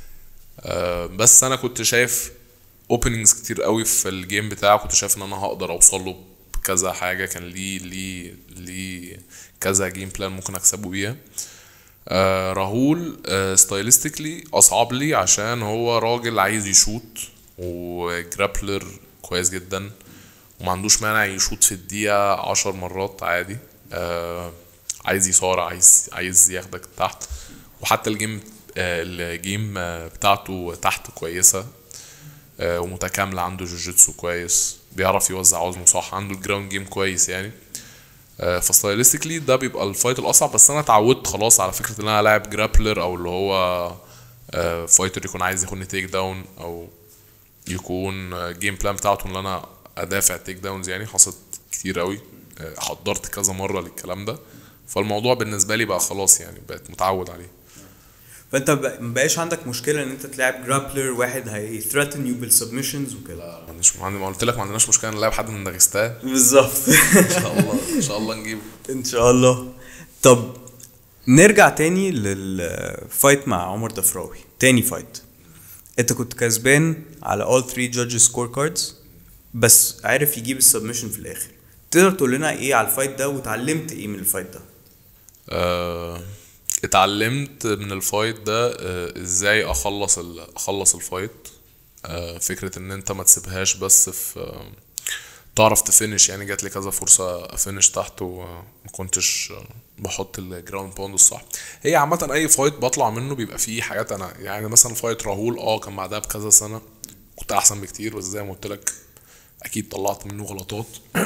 [SPEAKER 2] آه بس انا كنت شايف اوبننجز كتير قوي في الجيم بتاعه كنت شايف ان انا هقدر اوصل له بكذا حاجه كان ليه ليه ليه كذا جيم بلان ممكن اكسبه بيها آه راهول آه ستايلستيكلي اصعب لي عشان هو راجل عايز يشوت وجرابلر كويس جدا وما عندوش مانع يشوت في الدقيقة عشر مرات عادي آه عايز يصارع عايز عايز ياخدك تحت وحتى الجيم آه الجيم آه بتاعته تحت كويسة آه ومتكاملة عنده جوجيتسو كويس بيعرف يوزع وزنه صح عنده الجراوند جيم كويس يعني آه، فستايلستيكلي ده بيبقى الفايت الاصعب بس انا اتعودت خلاص على فكره ان انا لاعب جرابلر او اللي هو آه، فايتر يكون عايز ياخدني تيك داون او يكون جيم بلان بتاعته ان انا ادافع تيك داونز يعني حصلت كتير قوي آه، حضرت كذا مره للكلام ده فالموضوع بالنسبه لي بقى خلاص يعني بقيت متعود عليه
[SPEAKER 1] فانت ب- مبقاش عندك مشكله ان انت تلعب جرابلر واحد هيثريتن يو بالسبمشنز وكده
[SPEAKER 2] ما عنديش ما عندي- ما قلت لك ما عندناش مشكله نلاعب حد من داغستان
[SPEAKER 1] بالظبط
[SPEAKER 2] ان شاء الله ان شاء الله نجيبه
[SPEAKER 1] ان شاء الله طب نرجع تاني للفايت مع عمر دفراوي تاني فايت انت كنت كسبان على all three judges score cards بس عارف يجيب السبمشن في الاخر تقدر تقول لنا ايه على الفايت ده وتعلمت ايه من الفايت ده
[SPEAKER 2] آه، اتعلمت من الفايت ده آه، ازاي اخلص ال- اخلص الفايت آه، فكرة ان انت ما تسيبهاش بس في آه، تعرف تفنش يعني جات لي كذا فرصة افنش تحت وما كنتش آه، بحط الجراوند باوند الصح هي عامة اي فايت بطلع منه بيبقى فيه حاجات انا يعني مثلا فايت راهول اه كان بعدها بكذا سنة كنت احسن بكتير بس زي ما قلت لك اكيد طلعت منه غلطات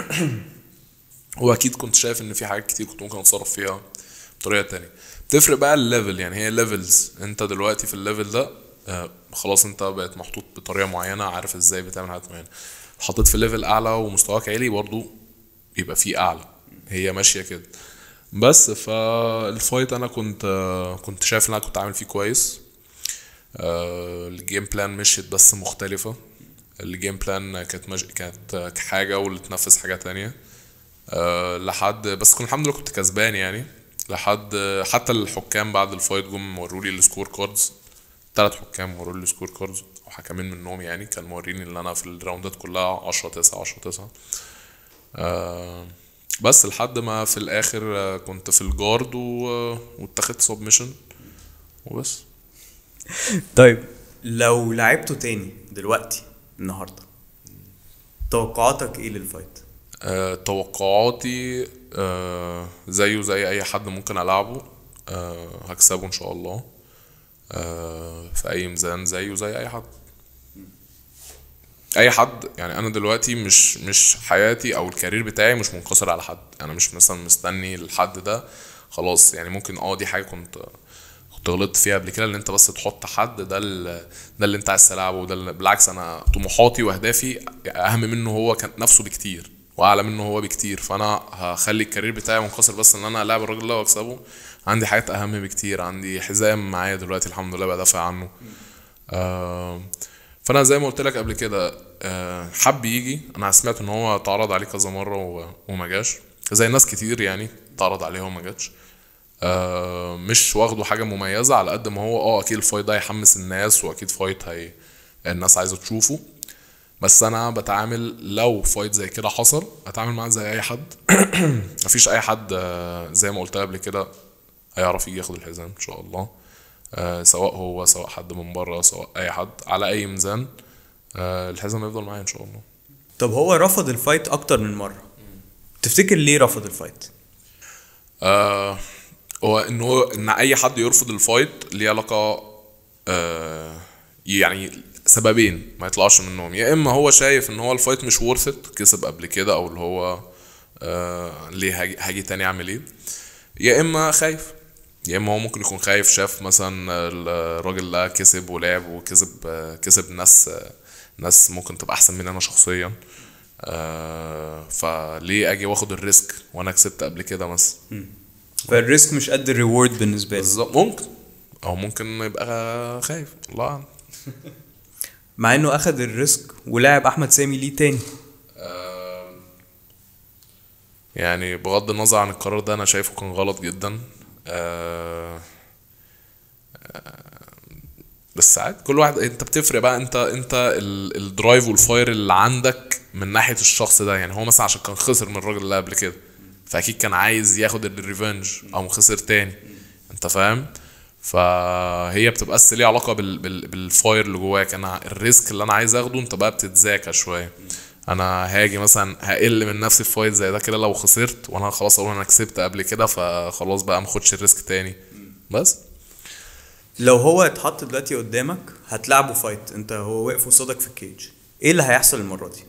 [SPEAKER 2] واكيد كنت شايف ان في حاجات كتير كنت ممكن اتصرف فيها بطريقه تانية بتفرق بقى الليفل يعني هي ليفلز انت دلوقتي في الليفل ده آه، خلاص انت بقت محطوط بطريقه معينه عارف ازاي بتعمل حاجات معينه حطيت في ليفل اعلى ومستواك عالي برضو يبقى فيه اعلى هي ماشيه كده بس فالفايت انا كنت آه، كنت شايف ان انا كنت عامل فيه كويس آه، الجيم بلان مشيت بس مختلفة الجيم بلان كانت مج... كانت حاجة واللي تنفذ حاجة تانية أه لحد بس كنت الحمد لله كنت كسبان يعني لحد حتى الحكام بعد الفايت جم وروا لي السكور كاردز ثلاث حكام وروا لي السكور كاردز او حكمين منهم يعني كان موريني ان انا في الراوندات كلها 10 9 10 9 أه بس لحد ما في الاخر آه، كنت في الجارد و... واتخذت سبمشن وبس
[SPEAKER 1] طيب لو لعبته تاني دلوقتي النهارده توقعاتك ايه للفايت
[SPEAKER 2] أه توقعاتي أه زيه زي اي حد ممكن العبه أه هكسبه ان شاء الله أه في اي ميزان زيه زي اي حد اي حد يعني انا دلوقتي مش مش حياتي او الكارير بتاعي مش منقصر على حد انا مش مثلا مستني الحد ده خلاص يعني ممكن اه دي حاجه كنت كنت غلطت فيها قبل كده ان انت بس تحط حد ده ال- ده اللي انت عايز تلعبه وده اللي بالعكس انا طموحاتي واهدافي اهم منه هو كان نفسه بكتير واعلى منه هو بكتير فانا هخلي الكارير بتاعي منقصر بس ان انا العب الراجل ده واكسبه عندي حاجات اهم بكتير عندي حزام معايا دلوقتي الحمد لله بدافع عنه آه فانا زي ما قلت لك قبل كده آه حب يجي انا سمعت ان هو اتعرض عليه كذا مره و- وما جاش زي ناس كتير يعني اتعرض عليه وما جاتش آه مش واخده حاجه مميزه على قد ما هو اه اكيد الفايت ده هيحمس الناس واكيد فايت هي الناس عايزه تشوفه بس انا بتعامل لو فايت زي كده حصل اتعامل معاه زي اي حد مفيش اي حد آه، زي ما قلت قبل كده هيعرف يجي ياخد الحزام ان شاء الله آه، سواء هو سواء حد من بره سواء اي حد على اي ميزان آه، الحزام هيفضل معايا ان شاء الله
[SPEAKER 1] طب هو رفض الفايت اكتر من مره تفتكر ليه رفض الفايت
[SPEAKER 2] آه هو ان هو ان اي حد يرفض الفايت ليه علاقه آه يعني سببين ما يطلعش منهم يا اما هو شايف ان هو الفايت مش ورثت كسب قبل كده او اللي هو آه ليه هاجي, هاجي تاني اعمل ايه يا اما خايف يا اما هو ممكن يكون خايف شاف مثلا الراجل ده كسب ولعب وكسب آه، كسب ناس آه، ناس ممكن تبقى احسن مني انا شخصيا آه فليه اجي واخد الريسك وانا كسبت قبل كده مثلا
[SPEAKER 1] فالريسك مش قد الريورد بالنسبه لي
[SPEAKER 2] بالظبط ممكن او ممكن يبقى خايف الله اعلم
[SPEAKER 1] مع انه اخد الريسك ولعب احمد سامي ليه تاني
[SPEAKER 2] يعني بغض النظر عن القرار ده انا شايفه كان غلط جدا آه، آه، بس ساعات كل واحد انت بتفرق بقى انت انت ال- الدرايف والفاير اللي عندك من ناحيه الشخص ده يعني هو مثلا عشان كان خسر من الراجل اللي قبل كده فاكيد كان عايز ياخد الريفنج او خسر تاني انت فاهم فهي بتبقى بس ليها علاقه بال... بال... بالفاير اللي جواك انا الريسك اللي انا عايز اخده انت بقى بتتذاكى شويه انا هاجي مثلا هقل من نفسي في فايت زي ده كده لو خسرت وانا خلاص اقول انا كسبت قبل كده فخلاص بقى ما اخدش الريسك تاني بس
[SPEAKER 1] لو هو اتحط دلوقتي قدامك هتلعبه فايت انت هو واقف قصادك في الكيج ايه اللي هيحصل المره دي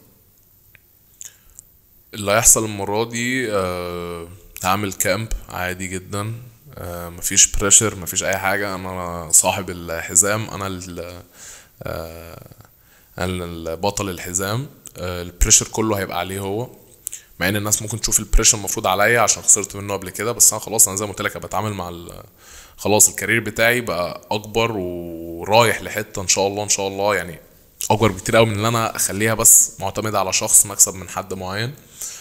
[SPEAKER 2] اللي هيحصل المرة دي آه هعمل كامب عادي جدا آه مفيش بريشر مفيش اي حاجة انا صاحب الحزام انا ال آه انا البطل الحزام آه البريشر كله هيبقى عليه هو مع ان الناس ممكن تشوف البريشر المفروض عليا عشان خسرت منه قبل كده بس انا خلاص انا زي ما قلت لك أنا بتعامل مع ال- خلاص الكارير بتاعي بقى اكبر ورايح لحته ان شاء الله ان شاء الله يعني اكبر بكتير قوي من ان انا اخليها بس معتمده على شخص مكسب من حد معين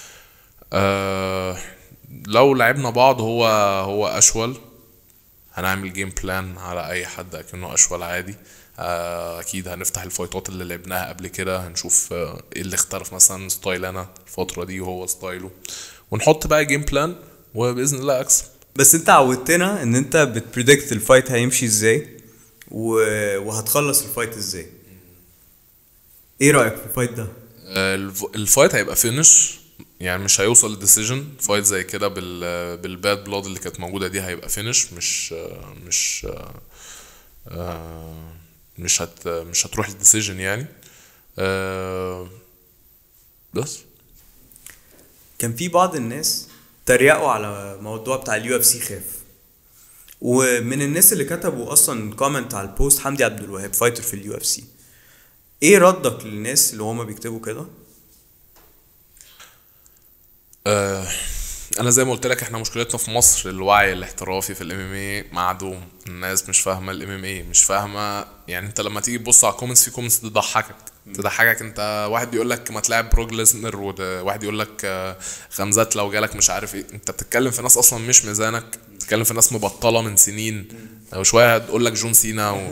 [SPEAKER 2] آه لو لعبنا بعض هو هو اشول هنعمل جيم بلان على اي حد اكنه اشول عادي آه اكيد هنفتح الفايتات اللي لعبناها قبل كده هنشوف آه، ايه اللي اختلف مثلا ستايل انا الفتره دي وهو ستايله ونحط بقى جيم بلان وباذن الله اكسب
[SPEAKER 1] بس انت عودتنا ان انت بتبريدكت الفايت هيمشي ازاي و... وهتخلص الفايت ازاي ايه رايك في الفايت ده
[SPEAKER 2] آه، الف- الفايت هيبقى فينش يعني مش هيوصل لديسيجن فايت زي كده بال بالباد بلاد اللي كانت موجوده دي هيبقى فينش مش آه، مش آه، آه، مش هت مش هتروح للديسيجن يعني آه، بس
[SPEAKER 1] كان في بعض الناس تريقوا على موضوع بتاع اليو اف سي خاف ومن الناس اللي كتبوا اصلا كومنت على البوست حمدي عبد الوهاب فايتر في اليو اف سي ايه ردك للناس اللي هما بيكتبوا كده
[SPEAKER 2] آه، انا زي ما قلت لك احنا مشكلتنا في مصر الوعي الاحترافي في الام ام اي معدوم الناس مش فاهمه الام ام اي مش فاهمه يعني انت لما تيجي تبص على الكومنتس في كومنتس تضحكك تضحكك انت واحد بيقول لك ما تلعب بروج ليزنر وواحد يقول لك آه، غمزات لو جالك مش عارف ايه انت بتتكلم في ناس اصلا مش ميزانك بتتكلم في ناس مبطله من سنين وشويه هتقول لك جون سينا و...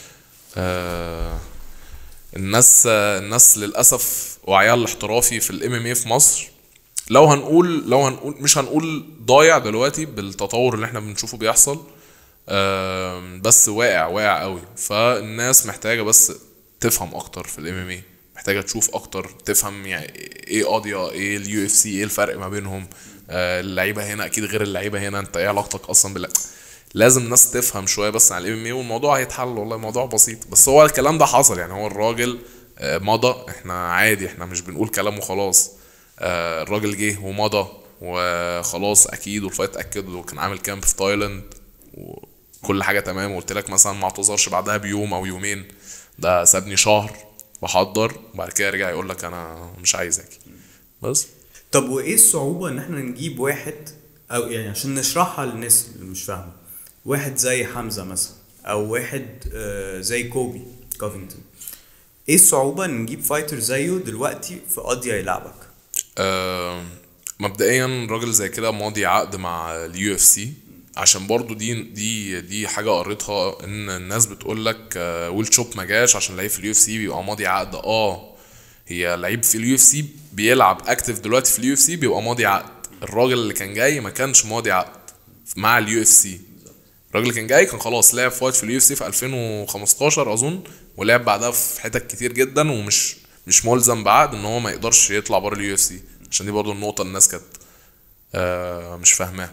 [SPEAKER 2] آه، الناس الناس للاسف وعيها الاحترافي في الام ام اي في مصر لو هنقول لو هنقول مش هنقول ضايع دلوقتي بالتطور اللي احنا بنشوفه بيحصل آم، بس واقع واقع قوي فالناس محتاجه بس تفهم اكتر في الام ام اي محتاجه تشوف اكتر تفهم يعني ايه قاضيه ايه اليو اف سي ايه الفرق ما بينهم آه، اللعيبه هنا اكيد غير اللعيبه هنا انت ايه علاقتك اصلا بالله لازم الناس تفهم شويه بس عن الام ام اي والموضوع هيتحل والله الموضوع بسيط بس هو الكلام ده حصل يعني هو الراجل آه، مضى احنا عادي احنا مش بنقول كلام وخلاص آه، الراجل جه ومضى وخلاص اكيد والفايت اكد وكان عامل كامب في تايلاند وكل حاجه تمام وقلت لك مثلا ما اعتذرش بعدها بيوم او يومين ده سابني شهر بحضر وبعد كده رجع يقول لك انا مش عايز اجي بس
[SPEAKER 1] طب وايه الصعوبة ان احنا نجيب واحد او يعني عشان نشرحها للناس اللي مش فاهمة واحد زي حمزة مثلا او واحد آه، زي كوبي كوفينغتون ايه الصعوبة ان نجيب فايتر زيه دلوقتي في قضية يلعبك
[SPEAKER 2] آه، مبدئيا راجل زي كده ماضي عقد مع اليو اف سي عشان برضو دي دي دي حاجه قريتها ان الناس بتقول لك آه، ويل تشوب ما جاش عشان لعيب في اليو اف سي بيبقى ماضي عقد اه هي لعيب في اليو اف سي بيلعب اكتف دلوقتي في اليو اف سي بيبقى ماضي عقد الراجل اللي كان جاي ما كانش ماضي عقد مع اليو اف سي الراجل اللي كان جاي كان خلاص لعب فايت في اليو اف سي في 2015 اظن ولعب بعدها في حتت كتير جدا ومش مش ملزم بعقد ان هو ما يقدرش يطلع بره اليو اف سي عشان دي برضو النقطه الناس كانت آه مش فاهماها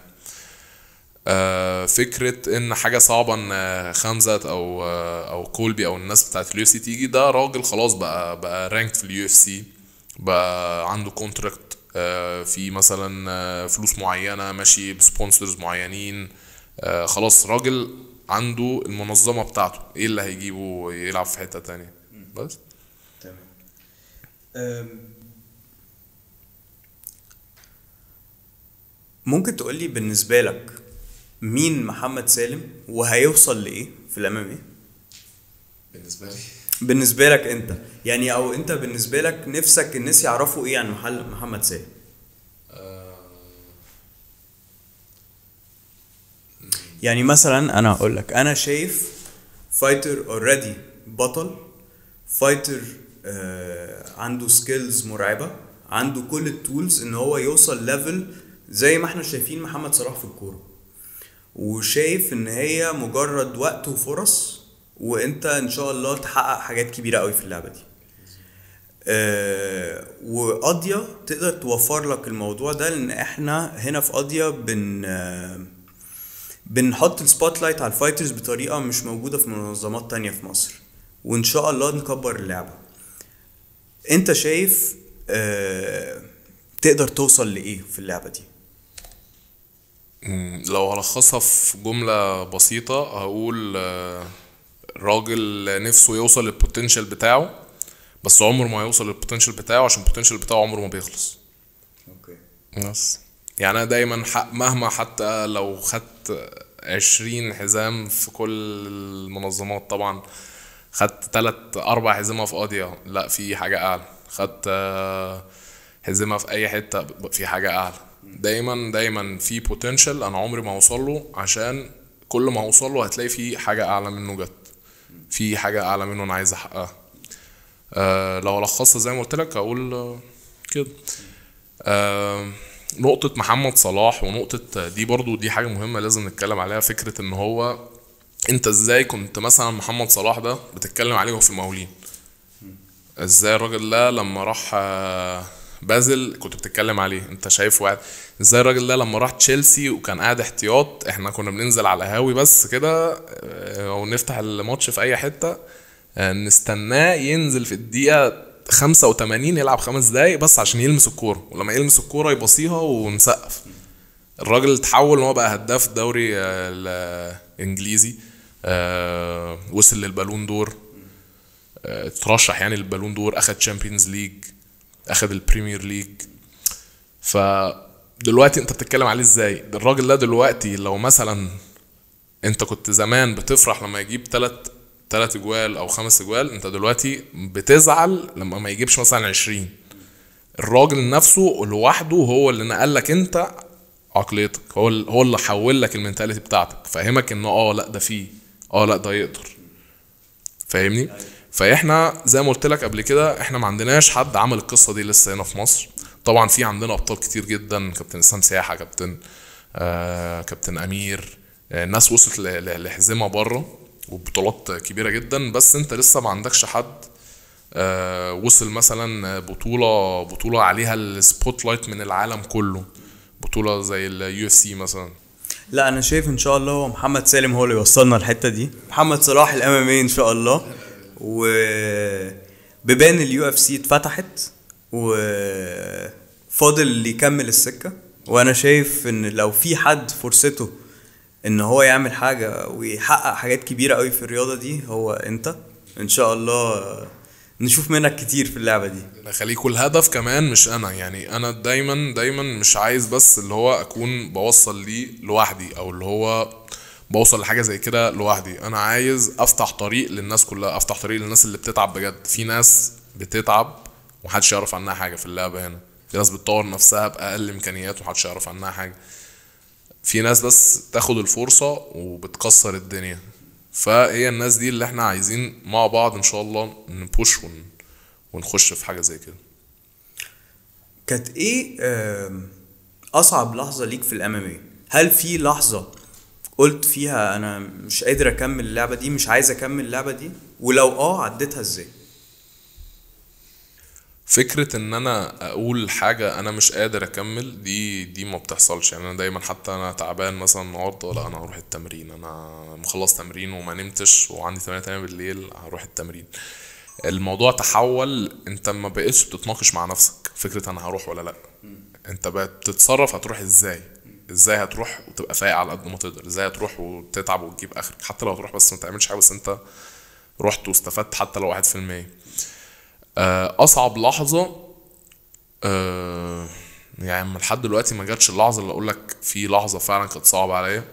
[SPEAKER 2] آه فكره ان حاجه صعبه ان آه، خمزه او آه او كولبي او الناس بتاعت اليو اف سي تيجي ده راجل خلاص بقى بقى رانكت في اليو اف سي بقى عنده كونتراكت آه في مثلا آه فلوس معينه ماشي بسبونسرز معينين آه خلاص راجل عنده المنظمه بتاعته ايه اللي هيجيبه يلعب في حته تانية بس
[SPEAKER 1] تمام أم، ممكن تقولي بالنسبة لك مين محمد سالم وهيوصل لإيه في الأمامي؟
[SPEAKER 2] بالنسبه لي
[SPEAKER 1] بالنسبة لك أنت يعني أو أنت بالنسبة لك نفسك الناس يعرفوا إيه عن محل محمد سالم؟ يعني مثلا أنا هقول لك أنا شايف فايتر اوريدي بطل فايتر آه عنده سكيلز مرعبة عنده كل التولز ان هو يوصل ليفل زي ما احنا شايفين محمد صلاح في الكورة وشايف ان هي مجرد وقت وفرص وانت ان شاء الله تحقق حاجات كبيرة قوي في اللعبة دي آه وقضية تقدر توفر لك الموضوع ده لان احنا هنا في قضية بن آه بنحط السبوت لايت على الفايترز بطريقة مش موجودة في منظمات تانية في مصر وان شاء الله نكبر اللعبة انت شايف آه تقدر توصل لايه في اللعبة دي
[SPEAKER 2] مم، لو هلخصها في جملة بسيطة هقول آه، راجل نفسه يوصل للبوتنشال بتاعه بس عمره ما هيوصل للبوتنشال بتاعه عشان البوتنشال بتاعه عمره ما بيخلص
[SPEAKER 1] اوكي
[SPEAKER 2] بس يعني انا دايما حق مهما حتى لو خدت عشرين حزام في كل المنظمات طبعا خدت تلات اربع حزمة في قاضية لا في حاجة اعلى خدت آه، حزمة في اي حتة في حاجة اعلى دايما دايما في بوتنشال انا عمري ما هوصل له عشان كل ما هوصل له هتلاقي في حاجة اعلى منه جت في حاجة اعلى منه انا عايز احققها آه لو لخصت زي ما قلت لك هقول آه، كده آه نقطة محمد صلاح ونقطة دي برضو دي حاجة مهمة لازم نتكلم عليها فكرة ان هو انت ازاي كنت مثلا محمد صلاح ده بتتكلم عليه وهو في المقاولين ازاي الراجل ده لما راح آه، بازل كنت بتتكلم عليه انت شايف واحد ازاي الراجل ده لما راح تشيلسي وكان قاعد احتياط احنا كنا بننزل على القهاوي بس كده آه، ونفتح الماتش في اي حتة آه، نستناه ينزل في الدقيقة 85 يلعب خمس دقايق بس عشان يلمس الكورة ولما يلمس الكورة يبصيها ونسقف الراجل اتحول ان هو بقى هداف الدوري آه، الانجليزي آه، وصل للبالون دور آه، اترشح يعني للبالون دور اخد تشامبيونز ليج اخد البريمير ليج ف دلوقتي انت بتتكلم عليه ازاي ده الراجل ده دلوقتي لو مثلا انت كنت زمان بتفرح لما يجيب تلات تلات اجوال او خمس اجوال انت دلوقتي بتزعل لما ما يجيبش مثلا عشرين الراجل نفسه لوحده هو اللي نقل لك انت عقليتك هو ال- هو اللي حول لك المنتاليتي بتاعتك فهمك ان اه لا ده فيه اه لا ده يقدر فاهمني فاحنا زي ما قلت لك قبل كده احنا ما عندناش حد عمل القصه دي لسه هنا في مصر طبعا في عندنا ابطال كتير جدا كابتن اسلام سياحه كابتن آه كابتن امير آه ناس وصلت ل- ل- لحزمه بره وبطولات كبيره جدا بس انت لسه ما عندكش حد آه وصل مثلا بطوله بطوله عليها السبوت لايت من العالم كله بطوله زي اليو اف سي مثلا
[SPEAKER 1] لا انا شايف ان شاء الله هو محمد سالم هو اللي يوصلنا الحته دي محمد صلاح الام ام ان شاء الله و بيبان اليو اف سي اتفتحت وفاضل اللي يكمل السكه وانا شايف ان لو في حد فرصته ان هو يعمل حاجه ويحقق حاجات كبيره قوي في الرياضه دي هو انت ان شاء الله نشوف منك كتير في اللعبه دي
[SPEAKER 2] خليكوا الهدف كمان مش انا يعني انا دايما دايما مش عايز بس اللي هو اكون بوصل ليه لوحدي او اللي هو بوصل لحاجه زي كده لوحدي انا عايز افتح طريق للناس كلها افتح طريق للناس اللي بتتعب بجد في ناس بتتعب ومحدش يعرف عنها حاجه في اللعبه هنا في ناس بتطور نفسها باقل امكانيات ومحدش يعرف عنها حاجه في ناس بس تاخد الفرصه وبتكسر الدنيا فهي الناس دي اللي احنا عايزين مع بعض ان شاء الله نبوش ون... ونخش في حاجه زي كده
[SPEAKER 1] كانت ايه آم، اصعب لحظه ليك في الام ام هل في لحظه قلت فيها انا مش قادر اكمل اللعبه دي مش عايز اكمل اللعبه دي ولو اه عديتها ازاي
[SPEAKER 2] فكرة ان انا اقول حاجة انا مش قادر اكمل دي دي ما بتحصلش يعني انا دايما حتى انا تعبان مثلا النهارده لا انا هروح التمرين انا مخلص تمرين وما نمتش وعندي تمرين تانية بالليل هروح التمرين الموضوع تحول انت ما بقتش بتتناقش مع نفسك فكرة انا هروح ولا لا انت بقت بتتصرف هتروح ازاي ازاي هتروح وتبقى فايق على قد ما تقدر ازاي هتروح وتتعب وتجيب اخرك حتى لو هتروح بس ما تعملش حاجة بس انت رحت واستفدت حتى لو واحد في المية آه، اصعب لحظه آه، يعني لحد دلوقتي ما جاتش اللحظه اللي اقول لك في لحظه فعلا كانت صعبه عليا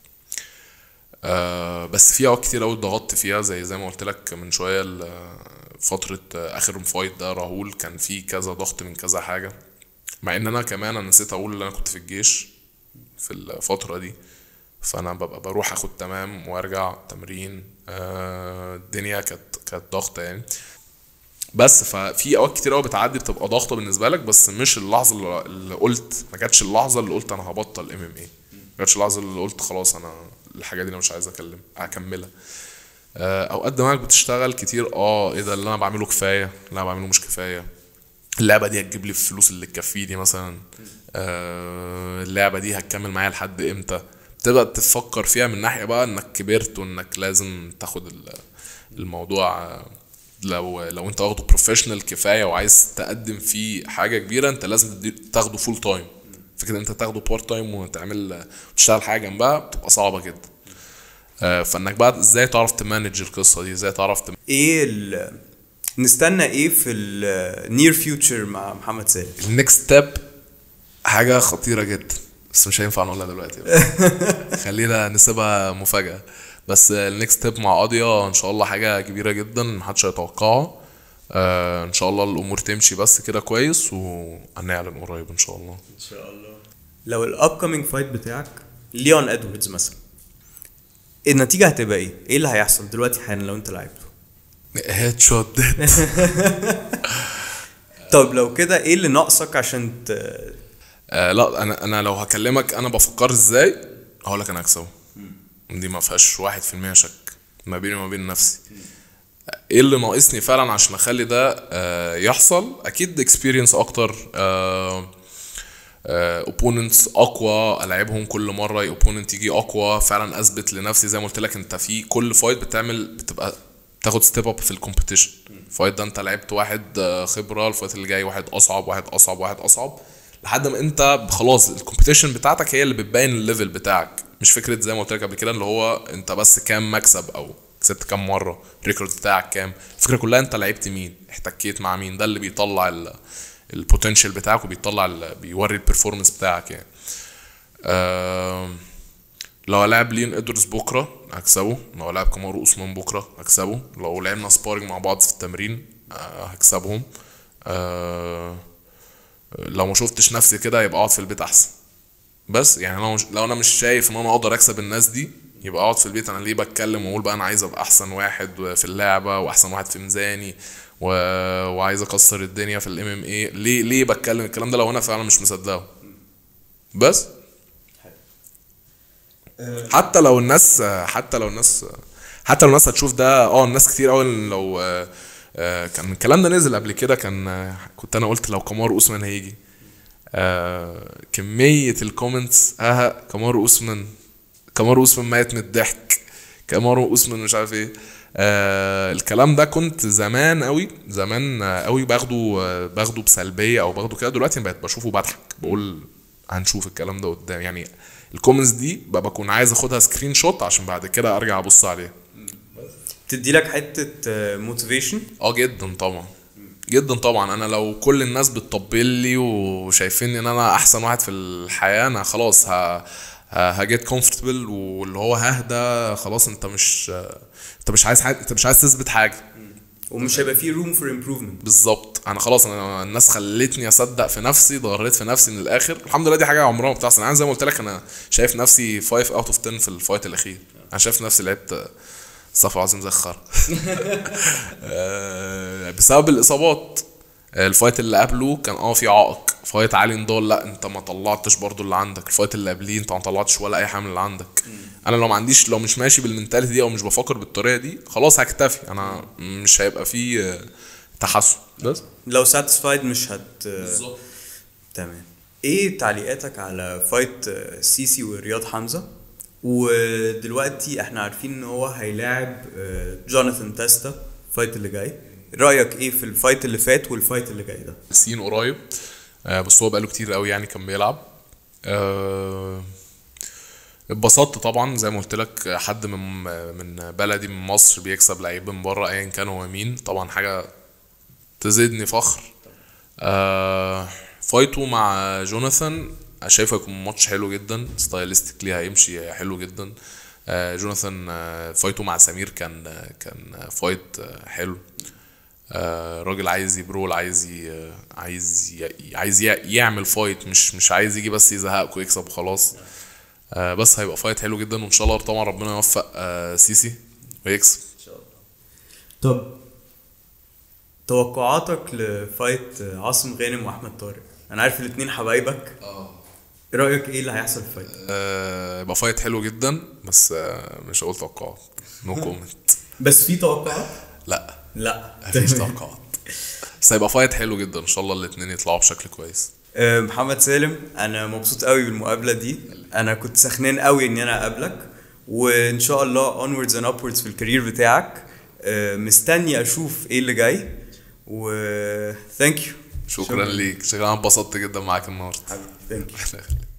[SPEAKER 2] آه، بس في اوقات كتير قوي ضغطت فيها زي زي ما قلت لك من شويه ال- فتره آه، اخر فايت ده راهول كان في كذا ضغط من كذا حاجه مع ان انا كمان انا نسيت اقول ان انا كنت في الجيش في الفتره دي فانا ببقى بروح اخد تمام وارجع تمرين آه، الدنيا كانت كانت ضغطه يعني بس ففي اوقات كتير قوي بتعدي بتبقى ضغطه بالنسبه لك بس مش اللحظه اللي- اللي قلت ما جاتش اللحظه اللي قلت انا هبطل ام ام اي ما جاتش اللحظه اللي قلت خلاص انا الحاجه دي انا مش عايز اكلم اكملها آه، اوقات دماغك بتشتغل كتير اه ايه ده اللي انا بعمله كفايه اللي انا بعمله مش كفايه اللعبه دي هتجيب لي الفلوس اللي تكفيني مثلا آه، اللعبه دي هتكمل معايا لحد امتى تبدا تفكر فيها من ناحيه بقى انك كبرت وانك لازم تاخد ال- الموضوع آه، لو لو انت واخده بروفيشنال كفايه وعايز تقدم فيه حاجه كبيره انت لازم تدي- تاخده فول تايم فكره انت تاخده بارت تايم وتعمل وتشتغل حاجه جنبها بتبقى صعبه جدا آه، فانك بقى ازاي تعرف تمانج القصه دي ازاي تعرف تم...
[SPEAKER 1] ايه ال... نستنى ايه في النير فيوتشر مع محمد سالم
[SPEAKER 2] النكست ستيب حاجه خطيره جدا بس مش هينفع نقولها دلوقتي خلينا نسيبها مفاجاه بس النكست ستيب مع قاضيه ان شاء الله حاجه كبيره جدا محدش هيتوقعها آه ان شاء الله الامور تمشي بس كده كويس وهنعلن قريب ان شاء الله
[SPEAKER 1] ان شاء الله لو الاب كومينج فايت بتاعك ليون ادواردز مثلا النتيجه هتبقى ايه ايه اللي هيحصل دلوقتي حالا لو انت لعبته
[SPEAKER 2] هيد شوت
[SPEAKER 1] طب لو كده ايه اللي ناقصك عشان ت...
[SPEAKER 2] آه لا انا انا لو هكلمك انا بفكر ازاي هقول لك انا هكسبه دي ما فيهاش واحد في المية شك ما بيني وما بين نفسي ايه اللي ناقصني فعلا عشان اخلي ده آه يحصل اكيد اكسبيرينس اكتر آه اوبوننتس اقوى العبهم كل مره اوبوننت يجي اقوى فعلا اثبت لنفسي زي ما قلت لك انت في كل فايت بتعمل بتبقى تاخد ستيب اب في الكومبيتيشن الفايت ده انت لعبت واحد آه، خبره الفايت اللي جاي واحد اصعب واحد اصعب واحد اصعب لحد ما انت خلاص الكومبيتيشن بتاعتك هي اللي بتبين الليفل بتاعك مش فكره زي ما قلت لك قبل كده اللي هو انت بس كام مكسب او كسبت كام مره الريكورد بتاعك كام الفكره كلها انت لعبت مين احتكيت مع مين ده اللي بيطلع ال البوتنشال بتاعك وبيطلع ال- بيوري البرفورمانس بتاعك يعني آم، لو لعب لين ادرس بكره هكسبه لو لعب كامارو اوسمان بكره هكسبه لو لعبنا سبارنج مع بعض في التمرين آه، هكسبهم آه، لو ما شفتش نفسي كده يبقى اقعد في البيت احسن بس يعني لو مش لو انا مش شايف ان انا اقدر اكسب الناس دي يبقى اقعد في البيت انا ليه بتكلم واقول بقى انا عايز ابقى احسن واحد في اللعبه واحسن واحد في ميزاني و... وعايز اكسر الدنيا في الام ام اي ليه ليه بتكلم الكلام ده لو انا فعلا مش مصدقه بس حتى لو الناس حتى لو الناس حتى لو الناس هتشوف ده اه الناس كتير قوي لو آه، آه، كان الكلام ده نزل قبل كده كان آه، كنت انا قلت لو كمار اوسمان هيجي آه، كمية الكومنتس اه كمار اوسمان كمار اوسمان مات من الضحك كمار اوسمان مش عارف ايه آه الكلام ده كنت زمان قوي زمان آه، قوي باخده آه، باخده بسلبيه او باخده كده دلوقتي بقيت بشوفه بضحك بقول هنشوف الكلام ده قدام يعني الكومنتس دي بقى بكون عايز اخدها سكرين شوت عشان بعد كده ارجع ابص عليها
[SPEAKER 1] تدي لك حته موتيفيشن
[SPEAKER 2] اه جدا طبعا جدا طبعا انا لو كل الناس بتطبل لي وشايفيني ان انا احسن واحد في الحياه انا خلاص ه هجيت كومفورتبل واللي هو ههدى خلاص انت مش انت مش عايز حاجه انت مش عايز تثبت حاجه
[SPEAKER 1] ومش هيبقى فيه روم فور امبروفمنت
[SPEAKER 2] بالظبط انا خلاص انا الناس خلتني اصدق في نفسي اتغريت في نفسي من الاخر الحمد لله دي حاجه عمرها ما بتحصل انا زي ما قلت لك انا شايف نفسي 5 اوت اوف 10 في الفايت الاخير انا شايف نفسي لعبت صف عظيم زي الخرا آه، بسبب الاصابات الفايت اللي قبله كان اه في عائق فايت علي نضال لا انت ما طلعتش برضو اللي عندك الفايت اللي قبليه انت ما طلعتش ولا اي حاجه من اللي عندك انا لو ما عنديش لو مش ماشي بالمنتاليتي دي او مش بفكر بالطريقه دي خلاص هكتفي انا مش هيبقى فيه آه، تحسن بس
[SPEAKER 1] لو ساتيسفايد مش هت تمام ايه تعليقاتك على فايت آه، سيسي ورياض حمزه ودلوقتي احنا عارفين ان هو هيلاعب آه، جوناثان تاستا الفايت اللي جاي رايك ايه في الفايت اللي فات والفايت اللي جاي ده
[SPEAKER 2] سين قريب آه، بس هو بقاله كتير قوي يعني كان بيلعب آه، اتبسطت طبعا زي ما قلت لك حد من من بلدي من مصر بيكسب لعيب من بره ايا كان هو مين طبعا حاجه تزيدني فخر آه، فايته مع جوناثان شايفه هيكون ماتش حلو جدا ستايلستيكلي هيمشي حلو جدا آه، جوناثان آه، فايته مع سمير كان كان فايت آه، حلو آه، راجل عايز يبرول عايز ي... عايز ي... عايز ي... يعمل فايت مش مش عايز يجي بس يزهقك ويكسب وخلاص آه، بس هيبقى فايت حلو جدا وان شاء الله طبعا ربنا يوفق آه، سيسي ويكسب
[SPEAKER 1] طب توقعاتك لفايت آه، عاصم غانم واحمد طارق انا عارف الاتنين حبايبك ايه رايك ايه اللي هيحصل في الفايت
[SPEAKER 2] آه، يبقى فايت حلو جدا بس آه، مش هقول توقعات نو كومنت
[SPEAKER 1] بس في توقعات
[SPEAKER 2] لا
[SPEAKER 1] لا
[SPEAKER 2] مفيش توقعات بس هيبقى فايت حلو جدا ان شاء الله الاتنين يطلعوا بشكل كويس
[SPEAKER 1] آه، محمد سالم انا مبسوط قوي بالمقابله دي انا كنت سخنان قوي ان انا اقابلك وان شاء الله onwards and upwards في الكارير بتاعك آه، مستني اشوف ايه اللي جاي و ثانك يو
[SPEAKER 2] شكرا ليك شكرا انا اتبسطت جدا معاك النهارده
[SPEAKER 1] ثانك يو